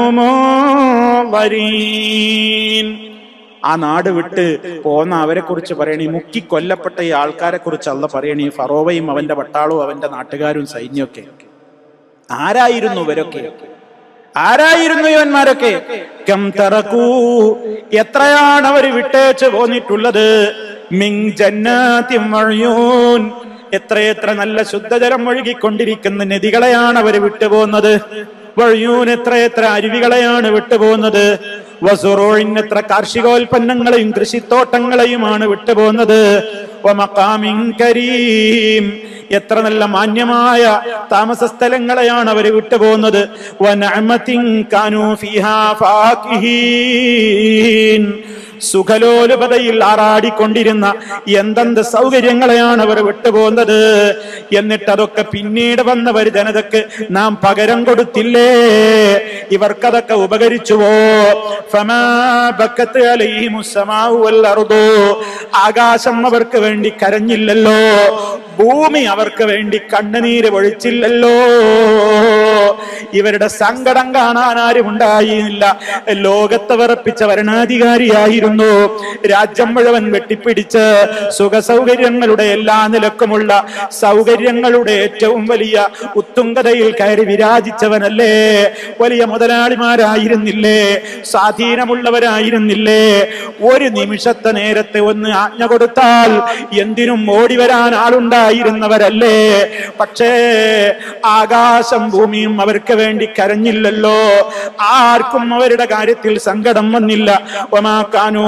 منظرين ആ നാട് വിട്ട് പോന്ന അവരെ കുറിച്ച് പറയണി മുക്കി കൊല്ലപ്പെട്ട ഈ ആൾക്കാരെ കുറിച്ച് അല്ല പറയണി ഫറോവയും അവന്റെ പട്ടാളവും അവന്റെ നാട്ടുകാരും സൈന്യമൊക്കെ ആരായിരുന്നു ഇവരൊക്കെ ആരായിരുന്നു ഇവന്മാരൊക്കെ കം തറക്കൂ എത്രയാണ് അവർ വിട്ടേച്ച് പോന്നിട്ടുള്ളത് മിങ് ജന്നാത്തിൻ വഴിയൂൻ എത്രയെത്ര നല്ല ശുദ്ധജലം ഒഴുകിക്കൊണ്ടിരിക്കുന്ന നദികളെയാണ് അവർ വിട്ടുപോകുന്നത് വഴിയൂൻ എത്രയെത്ര അരുവികളെയാണ് വിട്ടുപോകുന്നത് വസുറോയിൻ എത്ര കാർഷികോൽപ്പന്നങ്ങളെയും കൃഷിത്തോട്ടങ്ങളെയുമാണ് വിട്ടുപോകുന്നത് വമഖാമിൻ കരീം എത്ര നല്ല മാന്യമായ താമസ സ്ഥലങ്ങളെയാണ് അവർ വിട്ടുപോകുന്നത് വനഅമത്തിൻ കാനൂ ഫീഹാ ഫാക്കിഹീൻ സുഖലോലുപതയിൽ ആറാടിക്കൊണ്ടിരുന്ന എന്തെന്ത് സൗകര്യങ്ങളെയാണ് അവർ വിട്ടുപോകുന്നത് എന്നിട്ട് അതൊക്കെ പിന്നീട് വന്നവർ ജനതക്ക് നാം പകരം കൊടുത്തില്ലേ ഇവർക്കതൊക്കെ ഉപകരിച്ചുവോ ഫമാ ബക്കത്ത് അലൈഹിമുസ് സമാഉ വൽ അർദു. ആകാശം അവർക്ക് വേണ്ടി കരഞ്ഞില്ലല്ലോ ഭൂമി അവർക്ക് വേണ്ടി കണ്ണുനീര് പൊഴിച്ചില്ലല്ലോ ഇവരുടെ സങ്കടം കാണാൻ ആരും ഉണ്ടായില്ല ലോകത്തെ വിറപ്പിച്ച ഭരണാധികാരിയായിരുന്നു രാജ്യം മുഴുവൻ വെട്ടിപ്പിടിച്ച് സുഖ സൗകര്യങ്ങളുടെ എല്ലാ നിലക്കുമുള്ള സൗകര്യങ്ങളുടെ ഏറ്റവും വലിയ ഉത്തുംഗതയിൽ കയറി വിരാജിച്ചവനല്ലേ വലിയ മുതലാളിമാരായിരുന്നില്ലേ സ്വാധീനമുള്ളവരായിരുന്നില്ലേ ഒരു നിമിഷത്തെ നേരത്തെ ഒന്ന് ആജ്ഞ കൊടുത്താൽ എന്തിനും ഓടി വരാൻ ആളുണ്ടായിരുന്നവരല്ലേ പക്ഷേ ആകാശം ഭൂമിയും അവർക്ക് വേണ്ടി കരഞ്ഞില്ലല്ലോ ആർക്കും അവരുടെ കാര്യത്തിൽ സങ്കടം വന്നില്ല ഒമാക്കാനോ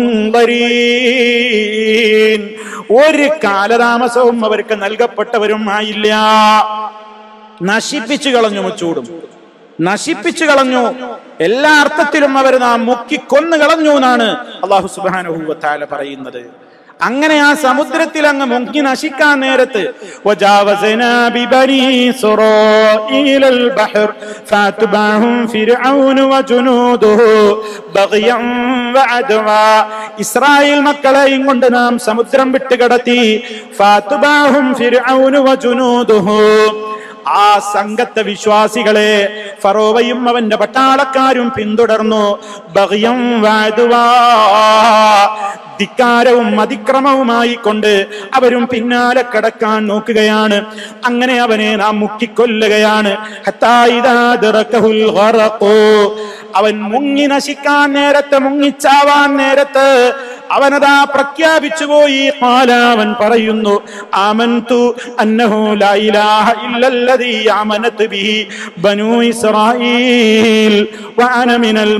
മുന്തരീൻ ഒരു കാലതാമസവും അവർക്ക് നൽകപ്പെട്ടവരും ആയില്ല നശിപ്പിച്ചു കളഞ്ഞു മുച്ചൂടും നശിപ്പിച്ചു കളഞ്ഞു എല്ലാ അർത്ഥത്തിലും അവർ നാം മുക്കി കൊന്നു കളഞ്ഞു എന്നാണ് അള്ളാഹു സുബാനുഭൂവത്താല പറയുന്നത് അങ്ങനെ ആ സമുദ്രത്തിൽ അങ്ങ് മുങ്ങി നശിക്കാൻ നേരത്ത് وجاوزنا ببني إسرائيل البحر فاتبعهم فرعون وجنوده بغيا وعدوا ഇസ്രായേൽ മക്കളെയും കൊണ്ട് നാം സമുദ്രം വിട്ടുകടത്തി ഫാത്തുബാഹും ഫിർഔനു വജുനൂദുഹു ആ സംഘത്തെ വിശ്വാസികളെ ഫറോവയും അവന്റെ പട്ടാളക്കാരും പിന്തുടർന്നു ബഹ്യം വാതുവാ ധിക്കാരവും അതിക്രമവുമായി കൊണ്ട് അവരും പിന്നാലെ കടക്കാൻ നോക്കുകയാണ് അങ്ങനെ അവനെ നാം മുക്കിക്കൊല്ലുകയാണ് ഹത്താ ഇദാ ദറക്കഹുൽ ഗറഖു. അവൻ മുങ്ങി നശിക്കാൻ നേരത്ത് മുങ്ങിച്ചാവാൻ നേരത്ത് അവനതാ പ്രഖ്യാപിച്ചു പോയി ഖാല അവൻ പറയുന്നു ആമൻതു അന്നഹു ലാ ഇലാഹ ഇല്ലല്ലദീ ആമനത് ബിഹി ബനൂ ഇസ്രായീൽ വഅന മിനൽ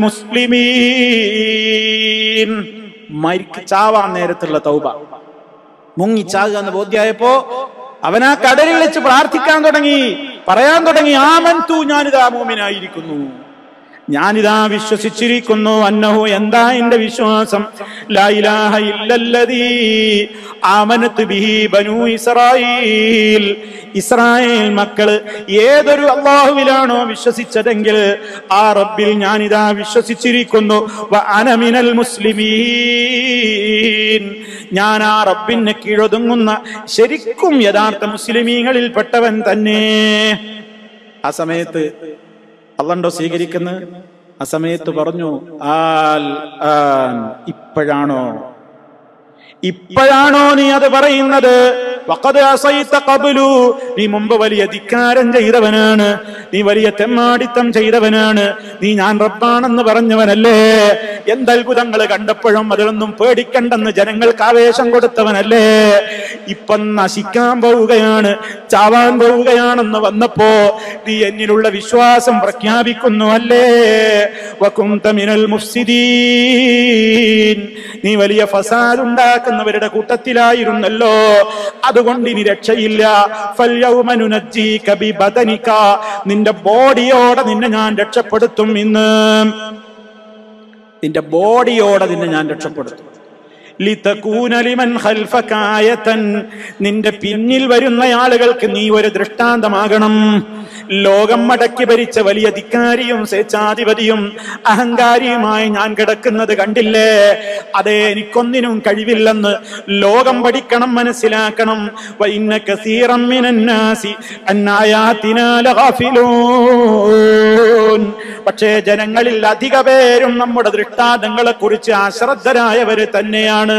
മുസ്ലിമീൻ മരിക്ക് ചാവാൻ നേരത്തുള്ള തൗബ മുങ്ങി ചാകുക എന്ന് ബോധ്യായപ്പോ അവൻ ആ കടലിൽ വെച്ച് പ്രാർത്ഥിക്കാൻ തുടങ്ങി പറയാൻ തുടങ്ങി ആമൻതു ഞാനിതാ മോമിനായിരിക്കുന്നു ഞാനിതാ വിശ്വസിച്ചിരിക്കുന്നു അന്നഹു എന്താ എന്റെ വിശ്വാസം ലാ ഇലാഹ ഇല്ലല്ലദീ ആമനത്ത് ബിഹി ബനൂ ഇസ്രായീൽ ഇസ്രായേൽ മക്കള് ഏതൊരു അള്ളാഹുവിലാണോ വിശ്വസിച്ചതെങ്കിൽ ആ റബ്ബിൽ ഞാനിതാ വിശ്വസിച്ചിരിക്കുന്നു വ അന മിനൽ മുസ്ലിമീൻ ഞാൻ ആ റബ്ബിന് കീഴൊതുങ്ങുന്ന ശരിക്കും യഥാർത്ഥ മുസ്ലിമീങ്ങളിൽ പെട്ടവൻ തന്നെ ആ സമയത്ത് അള്ളണ്ടോ സ്വീകരിക്കുന്നത് ആ സമയത്ത് പറഞ്ഞു ആൽ ആൻ ഇപ്പോഴാണോ ഇപ്പോഴാണോ നീ അത് പറയുന്നത് വഖദ് അസൈത ഖബ്ലു. നീ മുമ്പ് വലിയ ധിക്കാരം ചെയ്തവനാണ് നീ വലിയ തെമ്മാടിത്തം ചെയ്തവനാണ് നീ ഞാൻ റബ്ബാണെന്ന് പറഞ്ഞവനല്ലേ എന്തത്ഭുതങ്ങൾ കണ്ടപ്പോഴും അതിലൊന്നും പേടിക്കണ്ടെന്ന് ജനങ്ങൾക്ക് ആവേശം കൊടുത്തവനല്ലേ ഇപ്പം നശിക്കാൻ പോവുകയാണ് ചാവാൻ പോവുകയാണെന്ന് വന്നപ്പോ നീ എന്നിലുള്ള വിശ്വാസം പ്രഖ്യാപിക്കുന്നു അല്ലേ വകുന്ത മിനൽ മുഫ്സിദീൻ നീ വലിയ ഫസാദ് ഉണ്ടാക്കുന്നവരുടെ കൂട്ടത്തിലായിരുന്നല്ലോ അതുകൊണ്ട് ഇനി രക്ഷയില്ല ഫൽയൗമ നുനജ്ജീക ബിബദനിക. നിന്റെ ബോഡിയോടെ നിന്നെ ഞാൻ രക്ഷപ്പെടുത്തും ഇന്ന് നിന്റെ ബോഡിയോടെ നിന്നെ ഞാൻ രക്ഷപ്പെടുത്തും ലിതകൂന ലിമൻ ഖൽഫക ആയതൻ. നിന്റെ പിന്നിൽ വരുന്ന ആളുകൾക്ക് നീ ഒരു ദൃഷ്ടാന്തമാകണം ലോകം മടക്കി ഭരിച്ച വലിയ ധിക്കാരിയും സ്വേച്ഛാധിപതിയും അഹങ്കാരിയുമായി ഞാൻ കിടക്കുന്നത് കണ്ടില്ലേ അതെ എനിക്കൊന്നിനും കഴിവില്ലെന്ന് ലോകം പഠിക്കണം മനസ്സിലാക്കണം വഇന്ന കസീറം മിനന്നാസി അന്നായാതിനാ ലഗാഫിലൂൻ പക്ഷേ ജനങ്ങളിൽ അധിക പേരും നമ്മുടെ ദൃഷ്ടാന്തങ്ങളെ കുറിച്ച് അശ്രദ്ധരായവര് തന്നെയാണ്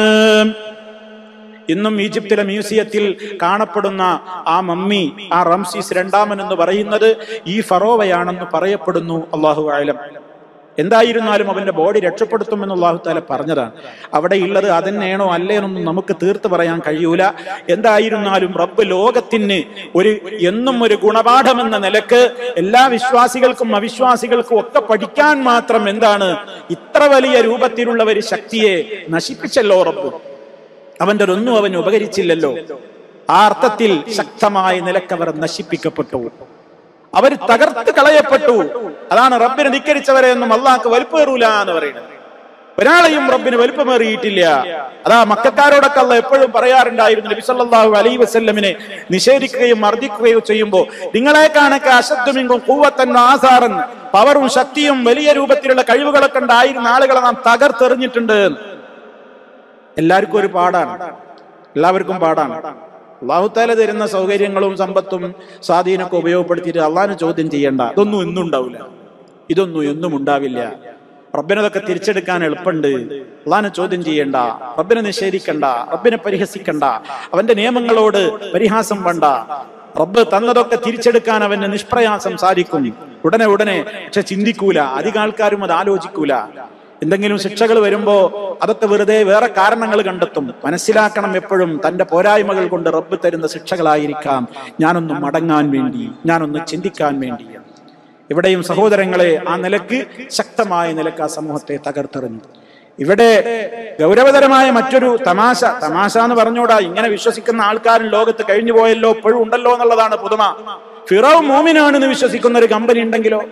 ഇന്നും ഈജിപ്തിലെ മ്യൂസിയത്തിൽ കാണപ്പെടുന്ന ആ മമ്മി ആ റംസീസ് രണ്ടാമൻ എന്ന് പറയുന്നത് ഈ ഫറോവയാണെന്ന് പറയപ്പെടുന്നു അള്ളാഹു ആലം എന്തായിരുന്നാലും അവന്റെ ബോഡി രക്ഷപ്പെടുത്തുമെന്ന് അള്ളാഹു താല പറഞ്ഞതാണ് അവിടെ ഉള്ളത് അതന്നെയാണോ അല്ലേന്നൊന്നും നമുക്ക് തീർത്ത് പറയാൻ കഴിയൂല എന്തായിരുന്നാലും റബ്ബ് ലോകത്തിന് ഒരു എന്നും ഒരു ഗുണപാഠമെന്ന നിലക്ക് എല്ലാ വിശ്വാസികൾക്കും അവിശ്വാസികൾക്കും ഒക്കെ പഠിക്കാൻ മാത്രം എന്താണ് ഇത്ര വലിയ രൂപത്തിലുള്ള ഒരു ശക്തിയെ നശിപ്പിച്ചല്ലോ റബ്ബ് അവന്റെ ഒന്നും അവൻ ഉപകരിച്ചില്ലല്ലോ ആ അർത്ഥത്തിൽ ശക്തമായ നിലക്കവർ നശിപ്പിക്കപ്പെട്ടു അവർ തകർത്ത് കളയപ്പെട്ടു അതാണ് റബ്ബിനെ ധിക്കരിച്ചവരെ ഒന്നും അള്ളാഹ്ക്ക് വലുപ്പേറൂല എന്ന് പറയുന്നത് ഒരാളെയും റബ്ബിന് വലുപ്പമേറിയിട്ടില്ല അതാ മക്കാരോടൊക്കെ അല്ല എപ്പോഴും പറയാറുണ്ടായിരുന്നു നബി സല്ലല്ലാഹു അലൈഹി വസല്ലമിനെ നിഷേധിക്കുകയും മർദ്ദിക്കുകയോ ചെയ്യുമ്പോൾ നിങ്ങളെ കാണൊക്കെ അശബ്ദമിങ്കും കൂവത്തൻ ആസാറൻ പവറും ശക്തിയും വലിയ രൂപത്തിലുള്ള കഴിവുകളൊക്കെ ഉണ്ടായിരുന്ന ആളുകളെ നാം തകർത്തെറിഞ്ഞിട്ടുണ്ട് എല്ലാവർക്കും ഒരു പാടാണ് എല്ലാവർക്കും പാടാണ് അള്ളാഹുത്താല തരുന്ന സൗകര്യങ്ങളും സമ്പത്തും സ്വാധീനമൊക്കെ ഉപയോഗപ്പെടുത്തിയിട്ട് അള്ളാഹിനെ ചോദ്യം ചെയ്യണ്ട ഇതൊന്നും എന്നും ഉണ്ടാവില്ല ഇതൊന്നും എന്നും ഉണ്ടാവില്ല റബ്ബിനതൊക്കെ തിരിച്ചെടുക്കാൻ എളുപ്പമുണ്ട് അള്ളാഹിനെ ചോദ്യം ചെയ്യണ്ട റബ്ബിനെ നിഷേധിക്കണ്ട റബ്ബിനെ പരിഹസിക്കണ്ട അവന്റെ നിയമങ്ങളോട് പരിഹാസം വേണ്ട റബ്ബ് തന്നതൊക്കെ തിരിച്ചെടുക്കാൻ അവന് നിഷ്പ്രയാസം സാധിക്കും ഉടനെ ഉടനെ പക്ഷെ ചിന്തിക്കൂല അധികം ആൾക്കാരും അത് ആലോചിക്കൂല എന്തെങ്കിലും ശിക്ഷകൾ വരുമ്പോ അതൊക്കെ വെറുതെ വേറെ കാരണങ്ങൾ കണ്ടെത്തും മനസ്സിലാക്കണം എപ്പോഴും തന്റെ പോരായ്മകൾ കൊണ്ട് റബ്ബ് തരുന്ന ശിക്ഷകളായിരിക്കാം ഞാനൊന്ന് മടങ്ങാൻ വേണ്ടി ഞാനൊന്ന് ചിന്തിക്കാൻ വേണ്ടി ഇവിടെയും സഹോദരങ്ങളെ ആ നിലക്ക് ശക്തമായ നിലക്ക് ആ സമൂഹത്തെ തകർത്തെറിഞ്ഞു ഇവിടെ ഗൗരവതരമായ മറ്റൊരു തമാശ തമാശ എന്ന് പറഞ്ഞൂടാ ഇങ്ങനെ വിശ്വസിക്കുന്ന ആൾക്കാരും ലോകത്ത് കഴിഞ്ഞു പോയല്ലോ ഇപ്പോഴും ഉണ്ടല്ലോ എന്നുള്ളതാണ് പുതുമ ഫിറവ് മോമിനാണെന്ന് വിശ്വസിക്കുന്ന ഒരു കമ്പനി ഉണ്ടെങ്കിലോ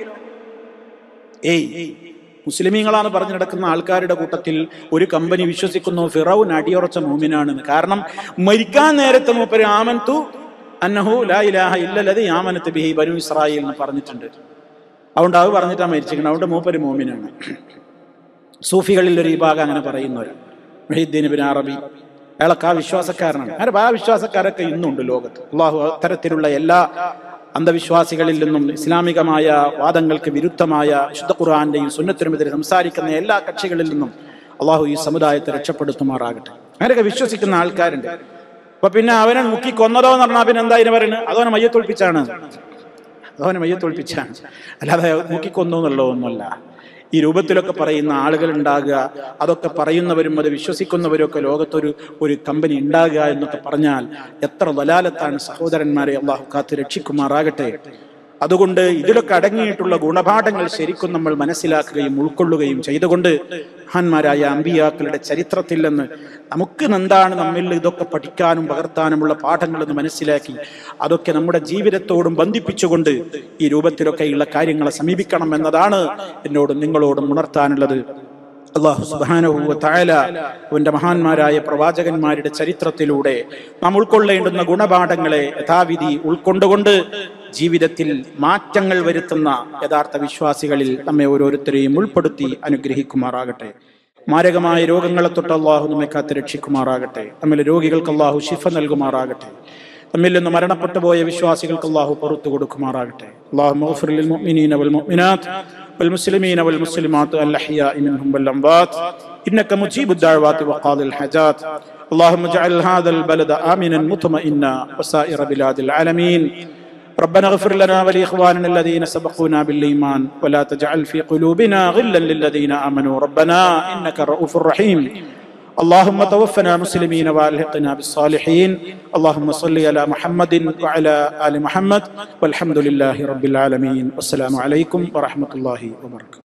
ഏയ് മുസ്ലിമീങ്ങളാണ് പറഞ്ഞു നടക്കുന്ന ആൾക്കാരുടെ കൂട്ടത്തിൽ ഒരു കമ്പനി വിശ്വസിക്കുന്നു ഫിറൌൻ അടിയുറച്ച മൂമിനാണെന്ന് കാരണം മരിക്കാൻ നേരത്തെ മൂപ്പര് ആമൻതു അന്നഹു ലാ ഇലാഹ ഇല്ലല്ലത് ആമനത്ത് ബിഹി ബനു ഇസ്രായേൽ എന്ന് പറഞ്ഞിട്ടുണ്ട് അതുകൊണ്ട് അത് പറഞ്ഞിട്ടാ മരിച്ചിരിക്കുന്നത് അതുകൊണ്ട് മൂപ്പര് മോമിനാണ് സൂഫികളിൽ ഒരു വിഭാഗം അങ്ങനെ പറയുന്നവർ മഹീദ്ദീൻ ബിൻ അറബി അയാളൊക്കെ ആ വിശ്വാസക്കാരനാണ് അങ്ങനെ ആ വിശ്വാസക്കാരൊക്കെ ഇന്നുണ്ട് ലോകത്ത് അള്ളാഹു അത്തരത്തിലുള്ള എല്ലാ അന്ധവിശ്വാസികളിൽ നിന്നും ഇസ്ലാമികമായ വാദങ്ങൾക്ക് വിരുദ്ധമായ വിശുദ്ധ ഖുർആന്റെയും സുന്നത്തിനുമെതിരെ സംസാരിക്കുന്ന എല്ലാ കക്ഷികളിൽ നിന്നും അള്ളാഹു ഈ സമുദായത്തെ രക്ഷപ്പെടുത്തുമാറാകട്ടെ അങ്ങനെയൊക്കെ വിശ്വസിക്കുന്ന ആൾക്കാരുണ്ട് അപ്പൊ പിന്നെ അവനെ മുക്കി കൊന്നതോ എന്ന് പറഞ്ഞാൽ പിന്നെ എന്താ ഇതിന് പറയുന്നത് അതവനെ മയ്യത്തൊളിപ്പിച്ചാണ് അതവനെ മയ്യത്തൊളിപ്പിച്ചാണ് അല്ലാതെ മുക്കിക്കൊന്നു എന്നുള്ളതൊന്നുമല്ല ഈ രൂപത്തിലൊക്കെ പറയുന്ന ആളുകൾ ഉണ്ടാകുക അതൊക്കെ പറയുന്നവരും അത് വിശ്വസിക്കുന്നവരും ഒക്കെ ലോകത്തൊരു ഒരു കമ്പനി ഉണ്ടാകുക എന്നൊക്കെ പറഞ്ഞാൽ എത്ര വലാലത്താണ് സഹോദരന്മാരെ അള്ളാഹു കാത്ത് രക്ഷിക്കുമാറാകട്ടെ അതുകൊണ്ട് ഇതിലൊക്കെ അടങ്ങിയിട്ടുള്ള ഗുണപാഠങ്ങൾ ശരിക്കും നമ്മൾ മനസ്സിലാക്കുകയും ഉൾക്കൊള്ളുകയും ചെയ്തുകൊണ്ട് മഹാന്മാരായ അമ്പിയാക്കളുടെ ചരിത്രത്തിൽ നിന്ന് നമുക്ക് എന്താണ് നമ്മിൽ ഇതൊക്കെ പഠിക്കാനും പകർത്താനുമുള്ള പാഠങ്ങളെന്ന് മനസ്സിലാക്കി അതൊക്കെ നമ്മുടെ ജീവിതത്തോടും ബന്ധിപ്പിച്ചുകൊണ്ട് ഈ രൂപത്തിലൊക്കെയുള്ള കാര്യങ്ങളെ സമീപിക്കണം എന്നതാണ് എന്നോടും നിങ്ങളോടും ഉണർത്താനുള്ളത് അള്ളാഹു സുബാനഹുവ തായാല അവന്റെ മഹാന്മാരായ പ്രവാചകന്മാരുടെ ചരിത്രത്തിലൂടെ നാം ഉൾക്കൊള്ളേണ്ടുന്ന ഗുണപാഠങ്ങളെ യഥാവിധി ഉൾക്കൊണ്ടുകൊണ്ട് ജീവിതത്തിൽ മാറ്റങ്ങൾ വരുത്തുന്ന യഥാർത്ഥ വിശ്വാസികളിൽ നമ്മെ ഓരോരുത്തരെയും ഉൾപ്പെടുത്തി അനുഗ്രഹിക്കുമാറാകട്ടെ മാരകമായ രോഗങ്ങളെ തൊട്ട് അള്ളാഹു നമ്മെ കാത്ത് രക്ഷിക്കുമാറാകട്ടെ നമ്മിലെ രോഗികൾക്ക് അള്ളാഹു ശിഫ നൽകുമാറാകട്ടെ നമ്മിൽ നിന്ന് മരണപ്പെട്ടു പോയ വിശ്വാസികൾക്ക് അള്ളാഹു പുറത്തു കൊടുക്കുമാറാകട്ടെ അള്ളാഹു മഗ്ഫിർ ലിൽ മുഅ്മിനീന വൽ മുഅ്മിനാത്ത് والمسلمين والمسلمات الأحياء منهم والأموات إنك مجيب الدعوات وقاضي الحاجات اللهم اجعل هذا البلد آمنا مطمئنا وسائر بلاد العالمين ربنا اغفر لنا ولإخواننا الذين سبقونا بالإيمان ولا تجعل في قلوبنا غلا للذين آمنوا ربنا إنك رؤوف رحيم اللهم توفنا مسلمين والحقنا بالصالحين اللهم صل على محمد وعلى ال محمد والحمد لله رب العالمين والسلام عليكم ورحمه الله وبركاته